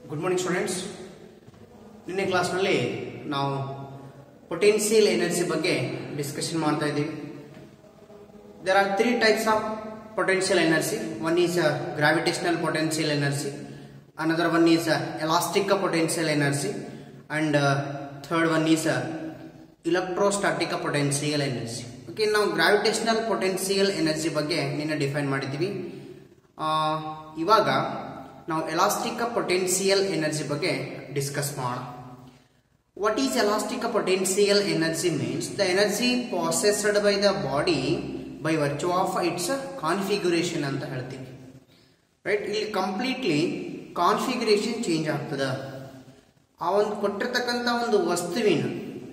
Good morning students ನಿನ್ನೆ ಕ್ಲಾಸ್ನಲ್ಲಿ ನಾವು ಪೊಟೆನ್ಷಿಯಲ್ ಎನರ್ಜಿ ಬಗ್ಗೆ ಡಿಸ್ಕಷನ್ ಮಾಡ್ತಾ ಇದ್ದೀವಿ there are three types of potential energy one is gravitational potential energy another one is elastic potential energy and third one is electrostatic potential energy okay ನಾವು gravitational potential energy ಬಗ್ಗೆ ನಿನ್ನೆ define ಮಾಡಿದ್ದೀವಿ ಆ, ಇವಾಗ ನಾವು elastic potential energy ಬಗ್ಗೆ discuss ಮಾಡೋಣ what is elastic potential energy means the energy possessed by the body by virtue of its configuration ಅಂತ ಹೇಳ್ತೀವಿ ರೈಟ್ ಇಲ್ಲಿ ಕಂಪ್ಲೀಟ್ಲಿ ಕಾನ್ಫಿಗರೇಷನ್ ಚೇಂಜ್ ಆಗ್ತದ ಆ ಒಂದು ಕೊಟ್ಟಿರ್ತಕ್ಕಂಥ ಒಂದು ವಸ್ತುವಿನ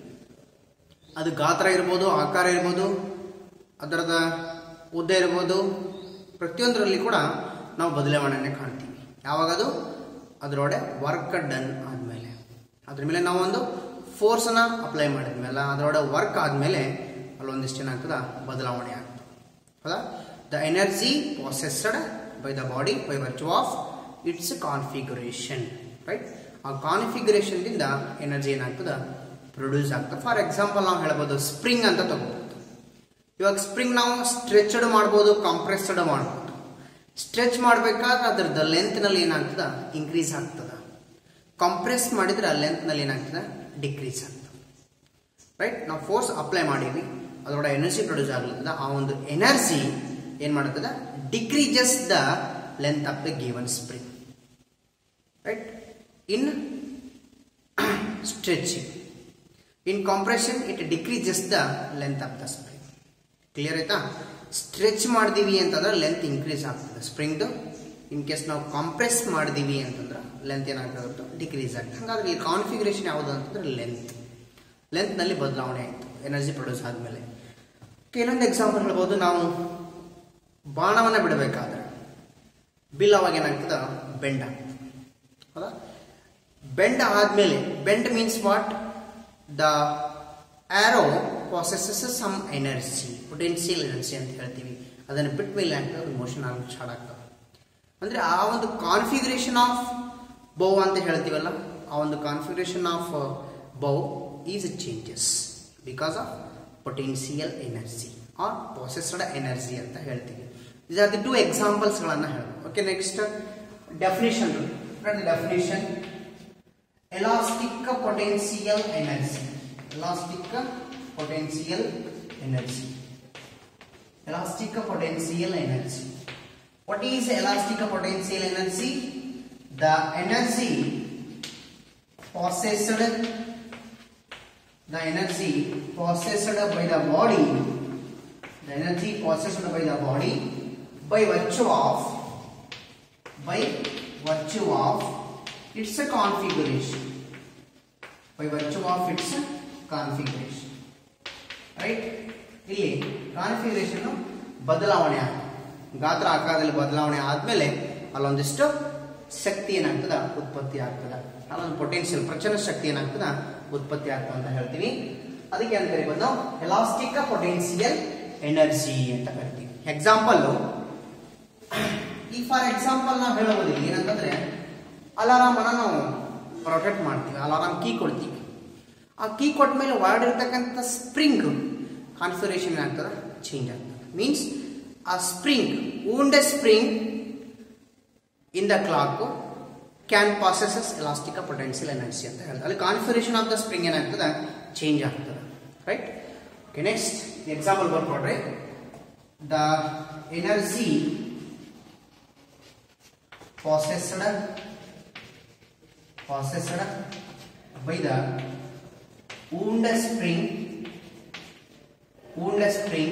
ಅದು ಗಾತ್ರ ಇರ್ಬೋದು ಆಕಾರ ಇರ್ಬೋದು ಅದರದ ಉದ್ದ ಇರ್ಬೋದು ಪ್ರತಿಯೊಂದರಲ್ಲಿ ಕೂಡ ನಾವು ಬದಲಾವಣೆಯನ್ನು ಕಾಣ್ತೀವಿ ಯಾವಾಗ ಅದು ಅದರೊಡೆ ವರ್ಕ್ ಡನ್ ಆದಮೇಲೆ ಅದ್ರ ಮೇಲೆ ನಾವು ಒಂದು ಫೋರ್ಸನ್ನ ಅಪ್ಲೈ ಮಾಡಿದ್ಮೇಲೆ ಅದರೊಡೆ ವರ್ಕ್ ಆದಮೇಲೆ ಅಲ್ಲೊಂದಿಷ್ಟು ಏನಾಗ್ತದ ಬದಲಾವಣೆ ಆಗ್ತದೆ ಹೌದಾ the energy processed by the body by virtue of its configuration right ಆ ಕಾನ್ಫಿಗರೇಷನ್ದಿಂದ ಎನರ್ಜಿ ಏನಾಗ್ತದ ಪ್ರೊಡ್ಯೂಸ್ ಆಗ್ತದೆ ಫಾರ್ ಎಕ್ಸಾಂಪಲ್ ನಾವು ಹೇಳ್ಬೋದು ಸ್ಪ್ರಿಂಗ್ ಅಂತ ತಗೋಬಹುದು ಇವಾಗ ಸ್ಪ್ರಿಂಗ್ ನಾವು ಸ್ಟ್ರೆಚ್ಡ್ ಮಾಡ್ಬೋದು ಕಾಂಪ್ರೆಸ್ಡ್ ಮಾಡ್ಬೋದು ಸ್ಟ್ರೆಚ್ ಮಾಡಬೇಕಾದ್ರೆ ಅದರದ ಲೆಂತ್ನಲ್ಲಿ ಏನಾಗ್ತದ ಇನ್ಕ್ರೀಸ್ ಆಗ್ತದ ಕಂಪ್ರೆಸ್ ಮಾಡಿದ್ರೆ ಲೆಂತ್ನಲ್ಲಿ ಏನಾಗ್ತದೆ ಡಿಕ್ರೀಸ್ ಆಗ್ತದೆ ರೈಟ್ ನಾವು ಫೋರ್ಸ್ ಅಪ್ಲೈ ಮಾಡೀವಿ ಅದರೊಳಗೆ ಎನರ್ಜಿ ಪ್ರೊಡ್ಯೂಸ್ ಆಗ್ಲತ್ತದ ಆ ಒಂದು ಎನರ್ಜಿ ಏನು ಮಾಡುತ್ತದೆ decreases the length of the given spring right in stretching in compression it decreases the length of the spring clear ಆಯ್ತಾ ಸ್ಟ್ರೆಚ್ ಮಾಡಿದೀವಿ ಅಂತಂದ್ರೆ ಲೆಂತ್ ಇನ್ಕ್ರೀಸ್ ಆಗ್ತದೆ ಸ್ಪ್ರಿಂಗ್ದು ಇನ್ ಕೇಸ್ ನಾವು ಕಾಂಪ್ರೆಸ್ ಮಾಡಿದೀವಿ ಅಂತಂದ್ರೆ ಲೆಂತ್ ಏನಾಗ್ತದೆ ಡಿಕ್ರೀಸ್ ಆಗ್ತದೆ ಹಾಗಾದ್ರೆ ಈ ಕಾನ್ಫಿಗರೇಷನ್ ಯಾವುದು ಅಂತಂದ್ರೆ ಲೆಂತ್ ಲೆಂತ್ನಲ್ಲಿ ಬದಲಾವಣೆ ಆಯಿತು ಎನರ್ಜಿ ಪ್ರೊಡ್ಯೂಸ್ ಆದಮೇಲೆ ಕೆಲವೊಂದು ಎಕ್ಸಾಂಪಲ್ ಹೇಳ್ಬೋದು ನಾವು ಬಾಣವನ್ನು ಬಿಡಬೇಕಾದ್ರೆ ಬಿಲ್ ಅವಾಗ ಏನಾಗ್ತದ ಬೆಂಡ್ ಆಗ್ತದೆ ಹೌದಾ ಬೆಂಡ್ ಆದಮೇಲೆ bend means what the arrow processes some energy potential energy ಅಂತ ಹೇಳ್ತೀವಿ ಅದನ್ನು ಬಿಟ್ಟ ಮೇಲೆ ಆಗ್ತದೆ ಮೋಷನ್ ಆಗಲಿಕ್ಕೆ ಸ್ಟಾರ್ಟ್ ಆಗ್ತದೆ ಅಂದರೆ ಆ ಒಂದು ಕಾನ್ಫಿಗರೇಷನ್ ಆಫ್ ಬೌ ಅಂತ ಹೇಳ್ತೀವಲ್ಲ ಆ ಒಂದು configuration of bow is changes because of potential energy or processed energy ಅಂತ ಹೇಳ್ತೀವಿ ಇಸ್ ಆರ್ ದಿ ಟೂ ಎಕ್ಸಾಂಪಲ್ಸ್ಗಳನ್ನು ಹೇಳೋದು okay next definition definition elastic potential energy elastic potential energy elastic potential energy what is elastic potential energy the energy possessed the energy possessed by the body the energy possessed by the body by virtue of by virtue of its configuration by virtue of its configuration right ಇಲ್ಲಿ configuration ಬದಲಾವಣೆ ಆಗ ಗಾತ್ರ ಆಕಾರದಲ್ಲಿ ಬದಲಾವಣೆ ಆದ್ಮೇಲೆ ಅಲ್ಲೊಂದಿಷ್ಟು ಶಕ್ತಿ ಏನಾಗ್ತದ ಉತ್ಪತ್ತಿ ಆಗ್ತದ ಅಲ್ಲೊಂದು ಪೊಟೆನ್ಷಿಯಲ್ ಪ್ರಚನ ಶಕ್ತಿ ಏನಾಗ್ತದ ಉತ್ಪತ್ತಿ ಆಗ್ತದ ಅಂತ ಹೇಳ್ತೀವಿ ಅದಕ್ಕೆ ಅಂತ ಕರಿಬೋದು ನಾವು ಎಲಾಸ್ಟಿಕ್ ಪೊಟೆನ್ಷಿಯಲ್ ಎನರ್ಜಿ ಅಂತ ಕರಿತೀವಿ ಎಕ್ಸಾಂಪಲ್ ಈ ಫಾರ್ ಎಕ್ಸಾಂಪಲ್ ನಾವು ಹೇಳಬಹುದು ಇಲ್ಲಿ ಏನಂತಂದ್ರೆ ಅಲಾರಾಮ್ ಅನ್ನ ನಾವು ಪ್ರೊಟೆಕ್ಟ್ ಮಾಡ್ತೀವಿ ಅಲಾರಾಮ್ ಕೀ ಕೊಡ್ತೀವಿ ಆ ಕೀ ಕೊಟ್ಟ ಮೇಲೆ ಒಳಗಡೆ ಇರ್ತಕ್ಕಂಥ ಸ್ಪ್ರಿಂಗ್ ಕಾನ್ಫಿಗರೇಷನ್ ಆಗ್ತದೆ ಚೇಂಜ್ ಆಗ್ತದೆ ಮೀನ್ಸ್ ಆ spring wound spring in the clock can possesses elastic potential energy ಅಂತ ಹೇಳ್ತಾರೆ ಅಲ್ಲಿ ಕಾನ್ಫಿಗರೇಷನ್ ಆಫ್ ದ ಸ್ಪ್ರಿಂಗ್ ಏನಾಗ್ತದೆ ಚೇಂಜ್ ಆಗ್ತದೆ ರೈಟ್ ಓಕೆ ನೆಕ್ಸ್ಟ್ ಎಕ್ಸಾಂಪಲ್ ಬರ್ಕೊಡ್ರಿ the energy possessed possessed by the wound spring wound spring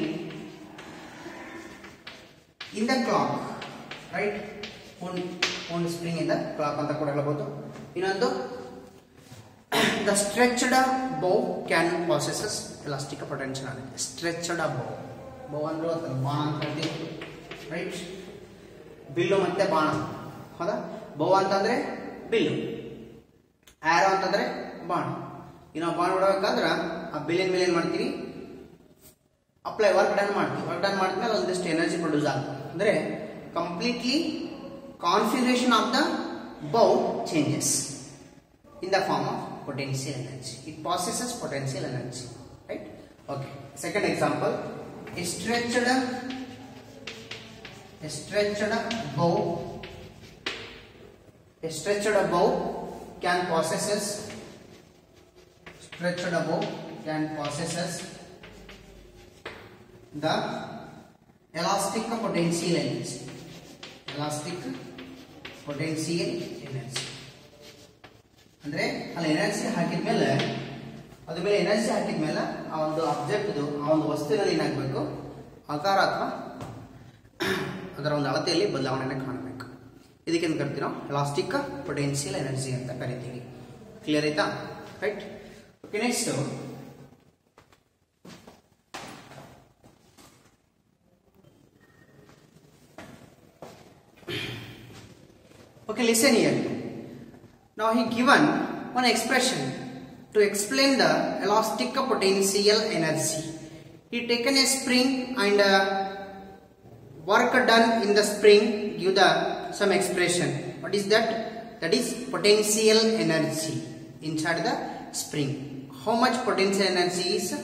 in the clock right wound, wound spring in the clock ಅಂತ ಕೂಡ ಹೇಳ್ಬೋದು ಇನ್ನೊಂದು the stretched bow can possesses elastic potential ಆಗುತ್ತೆ stretched bow bow ಅಂದ್ರೆ ಗೊತ್ತಲ್ಲ, ಬಾಣ ಅಂತ ಹೇಳ್ತೀವಿ ರೈಟ್ ಬಿಲ್ಲು ಮತ್ತೆ ಬಾಣ ಹೌದಾ ಬೌ ಅಂತಂದ್ರೆ ಬಿಲ್ಲು ಆರೋ ಅಂತಂದ್ರೆ ಬಾಣ ಇನ್ನು ಬಾಂಡ್ ಬಿಡಬೇಕಾದ್ರೆ ಆ ಬಿಲ್ಲಿನ ಮೇಲೆ ಏನು ಮಾಡ್ತೀವಿ ಅಪ್ಲೈ ವರ್ಕ್ ಡನ್ ಮಾಡ್ತೀವಿ ವರ್ಕ್ ಡನ್ ಮಾಡಿದ್ಮೇಲೆ ಒಂದಿಷ್ಟು ಎನರ್ಜಿ ಪ್ರೊಡ್ಯೂಸ್ ಆಗ್ತದೆ ಅಂದರೆ completely configuration of the bow changes in the form of potential energy. It possesses potential energy, right? Okay. Second example, a stretched, a stretched bow, a stretched bow can possesses, stretched bow can possesses the elastic potential energy, elastic potential energy. ಅಂದ್ರೆ ಅಲ್ಲಿ energy ಹಾಕಿದ್ಮೇಲೆ ಅದ್ರ ಮೇಲೆ energy ಹಾಕಿದ್ಮೇಲೆ ಆ ಒಂದು object ಆ ಒಂದು ವಸ್ತುವಿನಲ್ಲಿ ಏನಾಗಬೇಕು ಆಕಾರ ಅಥವಾ ಅದರ ಒಂದು ಅಳತೆಯಲ್ಲಿ ಬದಲಾವಣೆಯನ್ನು ಕಾಣಬೇಕು ಇದಕ್ಕೆ ಏನು ಕರಿತೀವಿ ನಾವು ಎಲಾಸ್ಟಿಕ್ ಪೊಟೆನ್ಷಿಯಲ್ ಎನರ್ಜಿ ಅಂತ ಕರಿತೀವಿ ಕ್ಲಿಯರ್ ಆಯ್ತಾ right okay next Okay, listen here. Now he given one expression to explain the elastic potential energy. He taken a spring and uh, work done in the spring give the some expression. What is that? That is potential energy inside the spring. How much potential energy is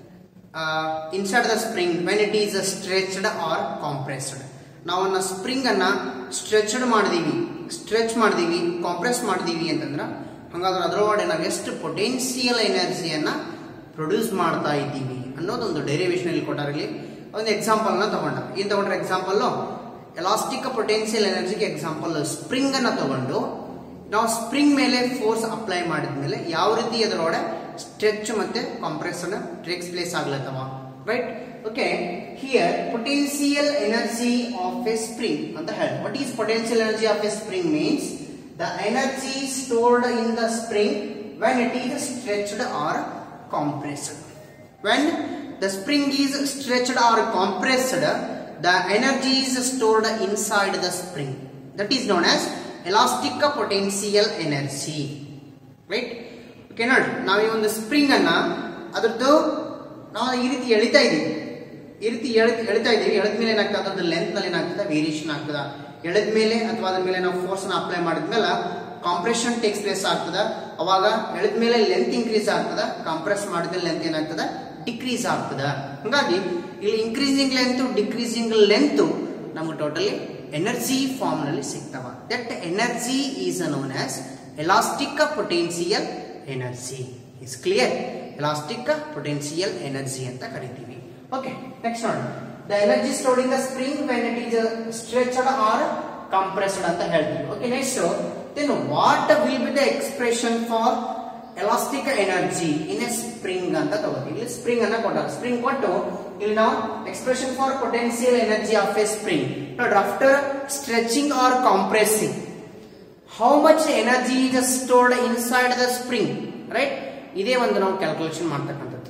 uh, inside the spring when it is stretched or compressed? ನಾವು ಅನ್ನ spring ಅನ್ನ stretched ಮಾಡಿದೀವಿ stretch ಮಾಡಿದೀವಿ compress ಮಾಡಿದೀವಿ ಅಂತಂದ್ರೆ ಹಂಗಾದ್ರೆ ಅದರೊಳಗಡೆ ನಾವು ಎಷ್ಟು ಪೊಟೆನ್ಷಿಯಲ್ ಎನರ್ಜಿಯನ್ನ ಪ್ರೊಡ್ಯೂಸ್ ಮಾಡ್ತಾ ಇದ್ದೀವಿ ಅನ್ನೋದೊಂದು ಡೆರಿವೇಶನ್ ಇಲ್ಲಿ ಕೊಟ್ಟಾರಲ್ಲಿ ಒಂದು ಎಕ್ಸಾಂಪಲ್ ನ ತಗೊಂಡ ಏನ್ ತಗೊಂಡ್ರೆ ಎಕ್ಸಾಂಪಲ್ ಎಲಾಸ್ಟಿಕ್ ಪೊಟೆನ್ಷಿಯಲ್ ಎನರ್ಜಿಗೆ ಎಕ್ಸಾಂಪಲ್ ಸ್ಪ್ರಿಂಗ್ ಅನ್ನ ತಗೊಂಡು ನಾವು ಸ್ಪ್ರಿಂಗ್ ಮೇಲೆ ಫೋರ್ಸ್ ಅಪ್ಲೈ ಮಾಡಿದ್ಮೇಲೆ ಯಾವ ರೀತಿ ಅದರೊಳಗೆ ಸ್ಟ್ರೆಚ್ ಮತ್ತೆ ಕಾಂಪ್ರೆಷನ್ ಟೇಕ್ಸ್ ಪ್ಲೇಸ್ ಆಗ್ಲತ್ತವ right okay here potential energy of a spring ಅಂತ ಹೇಳಿ what is potential energy of a spring means the energy stored in the spring when it is stretched or compressed when the spring is stretched or compressed the energy is stored inside the spring that is known as elastic potential energy right okay ನೋಡಿ ನಾವು ಈ ಒಂದು spring ಅನ್ನ ಅದ್ರದ್ದು ನಾವು ಈ ರೀತಿ ಎಳಿತಾ ಇದೀವಿ ಈ ರೀತಿ ಎಳೆದ್ ಎಳಿತಾ ಇದೀವಿ ಎಳೆದ ಮೇಲೆ ಏನಾಗ್ತದೆ ಅದ್ರದ್ದು ಲೆಂತ್ ನಲ್ಲಿ ಏನಾಗ್ತದೆ ವೇರಿಯೇಷನ್ ಆಗ್ತದ ಎಳೆದ ಮೇಲೆ ಅಥವಾ ಅದ್ರ ಮೇಲೆ ನಾವು ಫೋರ್ಸ್ ನ ಅಪ್ಲೈ ಮಾಡಿದ್ಮೇಲೆ ಕಾಂಪ್ರೆಷನ್ ಟೇಕ್ಸ್ ಪ್ಲೇಸ್ ಆಗ್ತದ ಅವಾಗ ಎಳೆದ ಮೇಲೆ ಲೆಂತ್ ಇನ್ಕ್ರೀಸ್ ಆಗ್ತದ ಕಾಂಪ್ರೆಸ್ ಮಾಡಿದ ಲೆಂತ್ ಏನಾಗ್ತದ ಡಿಕ್ರೀಸ್ ಆಗ್ತದ ಹಂಗಾಗಿ ಇಲ್ಲಿ ಇನ್ಕ್ರೀಸಿಂಗ್ ಲೆಂತ್ ಡಿಕ್ರೀಸಿಂಗ್ ಲೆಂತ್ ನಮ್ಗೆ ಟೋಟಲಿ ಎನರ್ಜಿ ಫಾರ್ಮ್ ನಲ್ಲಿ ಸಿಗ್ತವ that energy is known as elastic potential energy is clear elastic potential energy ಅಂತ ಕರಿತೀವಿ ಓಕೆ ನೆಕ್ಸ್ಟ್ ನೋಡಿ the energy stored in the spring when it is stretched or compressed ಅಂತ ಹೇಳ್ತೀವಿ okay next then what will be the expression for elastic energy in A spring ಅಂತ ತಗೋತೀವಿ ಇಲ್ಲಿ spring ಅನ್ನ ಕೊಟ್ಟಾರ ಸ್ಪ್ರಿಂಗ್ ಕೊಟ್ಟು ಇಲ್ಲಿ ನಾವು expression for potential energy of a spring ನೋಡ್ರಿ after stretching or compressing how much energy is stored inside the spring right ಇದೇ ಒಂದು ನಾವು ಕ್ಯಾಲ್ಕುಲೇಷನ್ ಮಾಡ್ತಕ್ಕಂಥದ್ದು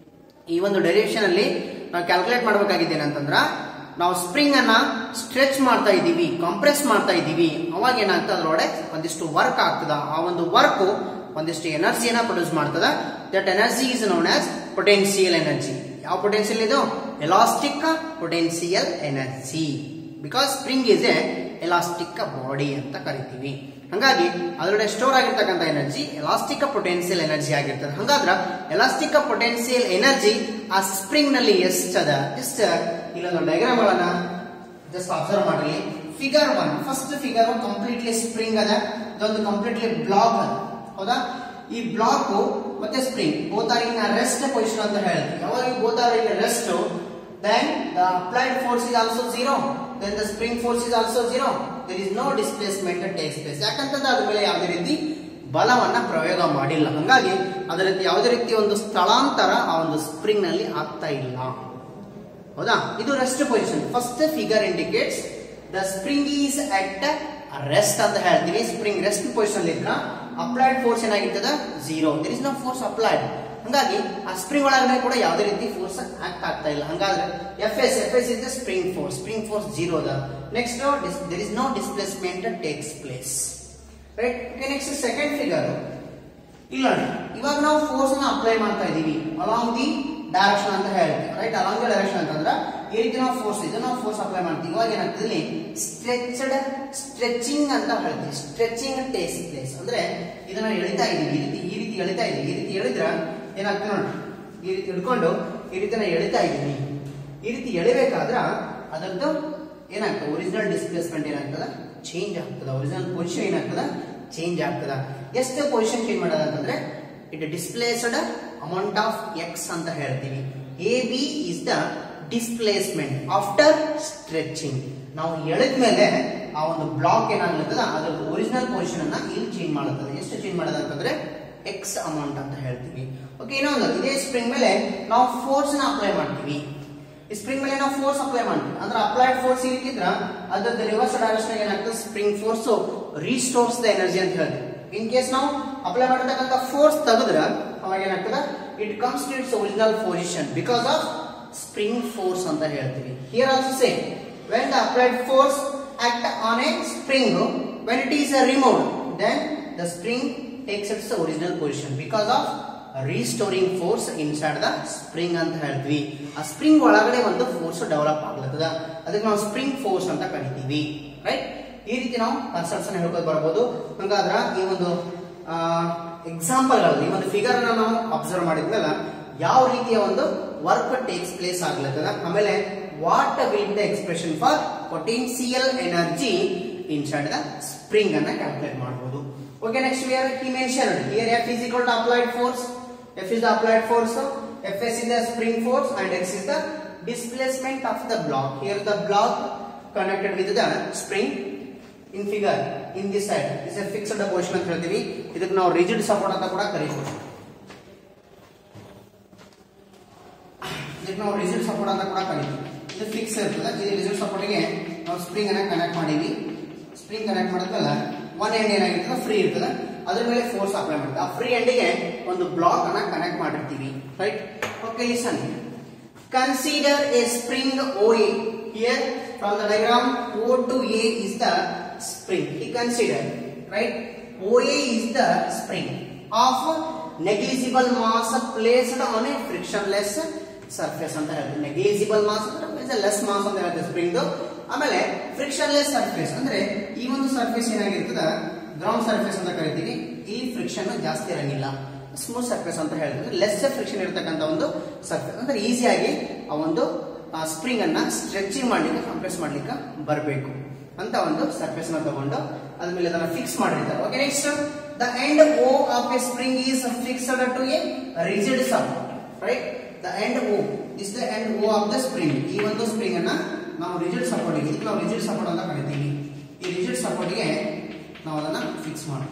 ಈ ಒಂದು ಡೈರೆಕ್ಷನ್ ಅಲ್ಲಿ ನಾವು ಕ್ಯಾಲ್ಕುಲೇಟ್ ಮಾಡಬೇಕಾಗಿದೆ ಏನಂತಂದ್ರ ನಾವು ಸ್ಪ್ರಿಂಗ್ ಅನ್ನ ಸ್ಟ್ರೆಚ್ ಮಾಡ್ತಾ ಇದ್ದೀವಿ ಕಾಂಪ್ರೆಸ್ ಮಾಡ್ತಾ ಇದ್ದೀವಿ ಅವಾಗ ಏನಾಗ್ತದೆ ಅದರೊಳಗೆ ಒಂದಿಷ್ಟು ವರ್ಕ್ ಆಗ್ತದ ಆ ಒಂದು ವರ್ಕ್ ಒಂದಿಷ್ಟು ಎನರ್ಜಿಯನ್ನ ಪ್ರೊಡ್ಯೂಸ್ ಮಾಡ್ತದ that energy is known as potential energy ಯಾವ ಪೊಟೆನ್ಸಿಯಲ್ ಇದು elastic potential energy because spring is a elastic body ಅಂತ ಕರಿತೀವಿ ಹಂಗಾಗಿ ಅದರೊಳಗೆ ಸ್ಟೋರ್ ಆಗಿರ್ತಕ್ಕಂಥ ಎನರ್ಜಿ ಎಲಾಸ್ಟಿಕ್ ಪೊಟೆನ್ಸಿಯಲ್ ಎನರ್ಜಿ ಆಗಿರ್ತದೆ ಹಂಗಾದ್ರ ಎಲಾಸ್ಟಿಕ್ ಪೊಟೆನ್ಸಿಯಲ್ ಎನರ್ಜಿ ಆ ಸ್ಪ್ರಿಂಗ್ ನಲ್ಲಿ ಎಷ್ಟದ ಜಸ್ಟ್ ಇಲ್ಲೊಂದು ಡಯಾಗ್ರಾಮ್ ಗಳನ್ನ ಜಸ್ಟ್ ಅಬ್ಸರ್ವ್ ಮಾಡಿ figure one first figure completely spring ಅದ ಇದೊಂದು ಕಂಪ್ಲೀಟ್ಲಿ ಬ್ಲಾಕ್ ಅದ ಹೌದಾ ಈ ಬ್ಲಾಕ್ ಮತ್ತೆ spring both are in rest position ಅಂತ ಹೇಳ್ತೀವಿ ಯಾವಾಗ both are in rest then the applied force is also zero then the spring force is also zero there is no displacement that takes place ಯಾಕಂತಂದ್ರೆ ಅದ್ರ ಮೇಲೆ ಯಾವುದೇ ರೀತಿ ಬಲವನ್ನ ಪ್ರಯೋಗ ಮಾಡಿಲ್ಲ ಹಂಗಾಗಿ ಅದರಲ್ಲಿ ಯಾವುದೇ ರೀತಿ ಒಂದು ಸ್ಥಳಾಂತರ ಆ ಒಂದು ಸ್ಪ್ರಿಂಗ್ ನಲ್ಲಿ ಆಗ್ತಾ ಇಲ್ಲ ಹೌದಾ ಇದು rest position first figure indicates the spring is at rest ಅಂತ ಹೇಳ್ತೀವಿ ಸ್ಪ್ರಿಂಗ್ ರೆಸ್ಟ್ ಪೊಸಿಷನ್ ಇದ್ರ ಅಪ್ಲೈಡ್ ಫೋರ್ಸ್ ಏನಾಗಿರ್ತದ zero there is no force applied ಹಂಗಾಗಿ ಆ ಸ್ಪ್ರಿಂಗ್ ಒಳಗಡೆ ಕೂಡ ಯಾವುದೇ ರೀತಿ ಫೋರ್ಸ್ ಆಕ್ಟ್ ಆಗ್ತಾ ಇಲ್ಲ ಹಂಗಾದ್ರೆ F S F S is the spring force spring force zero ಅದ next there is no displacement takes place right okay next second figure ಇಲ್ಲ ನೋಡಿ ಇವಾಗ ನಾವು ಫೋರ್ಸ್ ಅನ್ನ ಅಪ್ಲೈ ಮಾಡ್ತಾ ಇದೀವಿ ಅಲಾಂಗ್ ದಿ ಡೈರೆಕ್ಷನ್ ಅಂತ ಹೇಳ್ತೀವಿ ರೈಟ್ ಅಲಾಂಗ್ ದಿ ಡೈರೆಕ್ಷನ್ ಅಂತಂದ್ರೆ ಈ ರೀತಿ ನಾವು ಫೋರ್ಸ್ ಇದು ನಾವು ಫೋರ್ಸ್ ಅಪ್ಲೈ ಮಾಡ್ತೀವಿ ಇವಾಗ ಏನಾಗ್ತದೆ ಇಲ್ಲಿ ಸ್ಟ್ರೆಚ್ಡ್ ಸ್ಟ್ರೆಚಿಂಗ್ ಅಂತ ಹೇಳ್ತೀವಿ ಸ್ಟ್ರೆಚಿಂಗ್ ಟೇಕ್ಸ್ ಪ್ಲೇಸ್ ಅಂದ್ರೆ ಇದನ್ನ ಎಳಿತಾ ಇದೀವಿ ಈ ರೀತಿ ಈ ರೀತಿ ಎಳಿತಾ ಇದೀವಿ ಈ ರೀತಿ ಎಳಿದ್ರ ಏನಾಗ್ತದೆ ನೋಡಿ ಈ ರೀತಿ ಹಿಡ್ಕೊಂಡು ಈ ರೀತಿ ನಾವು ಎಳಿತಾ ಇದೀವಿ ಈ ರೀತಿ ಎಳಿಬೇಕಾದ್ರ ಅದರದ್ದು ಏನಾಗ್ತದೆ ಒರಿಜಿನಲ್ ಡಿಸ್ಪ್ಲೇಸ್ಮೆಂಟ್ ಏನಾಗ್ತದ ಚೇಂಜ್ ಆಗ್ತದ ಒರಿಜಿನಲ್ ಪೊಸಿಷನ್ ಏನಾಗ್ತದ ಚೇಂಜ್ ಆಗ್ತದ ಎಷ್ಟು ಪೊಸಿಷನ್ ಚೇಂಜ್ ಮಾಡೋದ ಅಂತಂದ್ರೆ it displaced amount of X ಅಂತ ಹೇಳ್ತೀವಿ A B is the displacement after stretching ನಾವು ಎಳೆದ ಮೇಲೆ ಆ ಒಂದು ಬ್ಲಾಕ್ ಏನಾಗ್ಲತ್ತದ ಅದರ ಒರಿಜಿನಲ್ ಪೊಸಿಷನ್ ಅನ್ನ ಇಲ್ಲಿ ಚೇಂಜ್ ಮಾಡುತ್ತದೆ ಎಷ್ಟು ಚೇಂಜ್ ಮಾಡೋದು ಅಂತಂದ್ರೆ ಎಕ್ಸ್ ಅಮೌಂಟ್ ಅಂತ ಹೇಳ್ತೀವಿ ಓಕೆ ಇನ್ನೊಂದು ಇದೇ ಸ್ಪ್ರಿಂಗ್ ಮೇಲೆ ನಾವು ಫೋರ್ಸ್ ನ ಅಪ್ಲೈ ಮಾಡ್ತೀವಿ ಈ ಸ್ಪ್ರಿಂಗ್ ಮೇಲೆ ನಾವು ಫೋರ್ಸ್ ಅಪ್ಲೈ ಮಾಡ್ತೀವಿ ಅಂದ್ರೆ ಅಪ್ಲೈಡ್ ಫೋರ್ಸ್ ಈ ರೀತಿ ಇದ್ರ ಅದ್ರದ್ದು ರಿವರ್ಸ್ ಡೈರೆಕ್ಷನ್ ಏನಾಗ್ತದೆ spring force restores the energy ಅಂತ ಹೇಳ್ತೀವಿ ಇನ್ ಕೇಸ್ ನಾವು ಅಪ್ಲೈ ಮಾಡಿರ್ತಕ್ಕಂಥ ಫೋರ್ಸ್ ತೆಗೆದ್ರ ಅವಾಗ ಏನಾಗ್ತದ it comes to its original position because of spring force ಅಂತ ಹೇಳ್ತೀವಿ here also same when the applied force act on a spring when it is removed then the spring takes its original position because of restoring force inside the spring ಅಂತ ಹೇಳ್ತೀವಿ ಆ spring ಒಳಗಡೆ ಒಂದು force develop ಆಗ್ಲತ್ತದ ಅದಕ್ಕೆ ನಾವು spring force ಅಂತ ಕರಿತೀವಿ ರೈಟ್ ಈ ರೀತಿ ನಾವು ಕಾನ್ಸೆಪ್ಟ್ಸ್ ಹೇಳ್ಕೊಂಡು ಬರ್ಬೋದು ಹಂಗಾದ್ರ ಈ ಒಂದು ಎಕ್ಸಾಂಪಲ್ ಗಳಲ್ಲಿ ಈ ಒಂದು ಫಿಗರ್ ನಾವು ಅಬ್ಸರ್ವ್ ಮಾಡಿದ್ಮೇಲೆ ಯಾವ ರೀತಿಯ ಒಂದು ವರ್ಕ್ ಟೇಕ್ಸ್ ಪ್ಲೇಸ್ ಆಗ್ಲತ್ತದ ಆಮೇಲೆ what will the expression for potential energy inside the spring ಅನ್ನ ಕ್ಯಾಲ್ಕುಲೇಟ್ ಮಾಡಬಹುದು okay next we are he mention here F is equal to applied force F is the applied force F S is the spring force and X is the displacement of the block here the block connected with the spring in figure in this side is a fixed position ಅಂತ ಹೇಳ್ತೀವಿ ಇದಕ್ಕೆ ನಾವು rigid support ಅಂತ ಕೂಡ ಕರೀತೀವಿ ಇದಕ್ಕೆ ನಾವು rigid support ಅಂತ ಕೂಡ ಕರೀತೀವಿ ಇದು ಫಿಕ್ಸ್ ಇರ್ತದೆ ಇದು ರಿಜಿಡ್ ಸಪೋರ್ಟ್ಗೆ ನಾವು ಸ್ಪ್ರಿಂಗ್ ಅನ್ನ ಕನೆಕ್ಟ್ ಮಾಡೀವಿ ಸ್ಪ್ರಿಂಗ್ ಕನೆಕ್ಟ್ ಮಾಡಿದ್ಮೇಲೆ ಒನ್ ಎಂಡ್ ಏನಾಗಿರ್ತದೆ ಫ್ರೀ ಇರ್ತದೆ ಅದ್ರ ಮೇಲೆ ಫೋರ್ಸ್ ಅಪ್ಲೈ ಮಾಡ್ತೀವಿ ಆ ಫ್ರೀ ಎಂಡಿಗೆ ಒಂದು ಬ್ಲಾಕ್ ಅನ್ನ ಕನೆಕ್ಟ್ ಮಾಡಿರ್ತೀವಿ right okay listen consider a spring O A here from the diagram O to A is the spring he consider right OA is the spring of negligible mass placed on a frictionless surface ಅಂತ ಹೇಳ್ತೀವಿ negligible mass ಅಂದ್ರೆ less mass ಅಂತ ಹೇಳ್ತೀವಿ spring ಆಮೇಲೆ frictionless surface ಅಂದ್ರೆ ಈ ಒಂದು surface ಏನಾಗಿರ್ತದ ಗ್ರೌಂಡ್ ಸರ್ಫೇಸ್ ಅಂತ ಕರಿತೀವಿ ಈ ಫ್ರಿಕ್ಷನ್ ಜಾಸ್ತಿ ಇರಂಗಿಲ್ಲ ಸ್ಮೂತ್ ಸರ್ಫೇಸ್ ಅಂತ ಹೇಳ್ತೀವಿ ಲೆಸ್ ಫ್ರಿಕ್ಷನ್ ಇರತಕ್ಕಂತ ಒಂದು ಸರ್ಫೇಸ್ ಅಂದ್ರೆ ಈಸಿಯಾಗಿ ಆ ಒಂದು ಸ್ಪ್ರಿಂಗ್ ಅನ್ನ ಸ್ಟ್ರೆಚಿಂಗ್ ಮಾಡ್ಲಿಕ್ಕೆ ಕಂಪ್ರೆಸ್ ಮಾಡ್ಲಿಕ್ಕೆ ಬರಬೇಕು ಅಂತ ಒಂದು ಸರ್ಫೇಸ್ ನ ತಗೊಂಡು ಅದ್ಮೇಲೆ ಅದನ್ನ ಫಿಕ್ಸ್ ಮಾಡಿರ್ತಾರೆ okay next the end O of a spring is fixed to a rigid support right the end O is the end O of the spring ಈ ಒಂದು ಸ್ಪ್ರಿಂಗ್ ಅನ್ನ ನಾವು ರಿಜಿಡ್ ಸಪೋರ್ಟ್ ಇದಕ್ಕೆ ನಾವು ರಿಜಿಡ್ ಸಪೋರ್ಟ್ ಅಂತ ಕರಿತೀವಿ ಈ ರಿಜಿಡ್ ಸಪೋರ್ಟ್ ಗೆ ನಾವು ಅದನ್ನ ಫಿಕ್ಸ್ ಮಾಡ್ತೀವಿ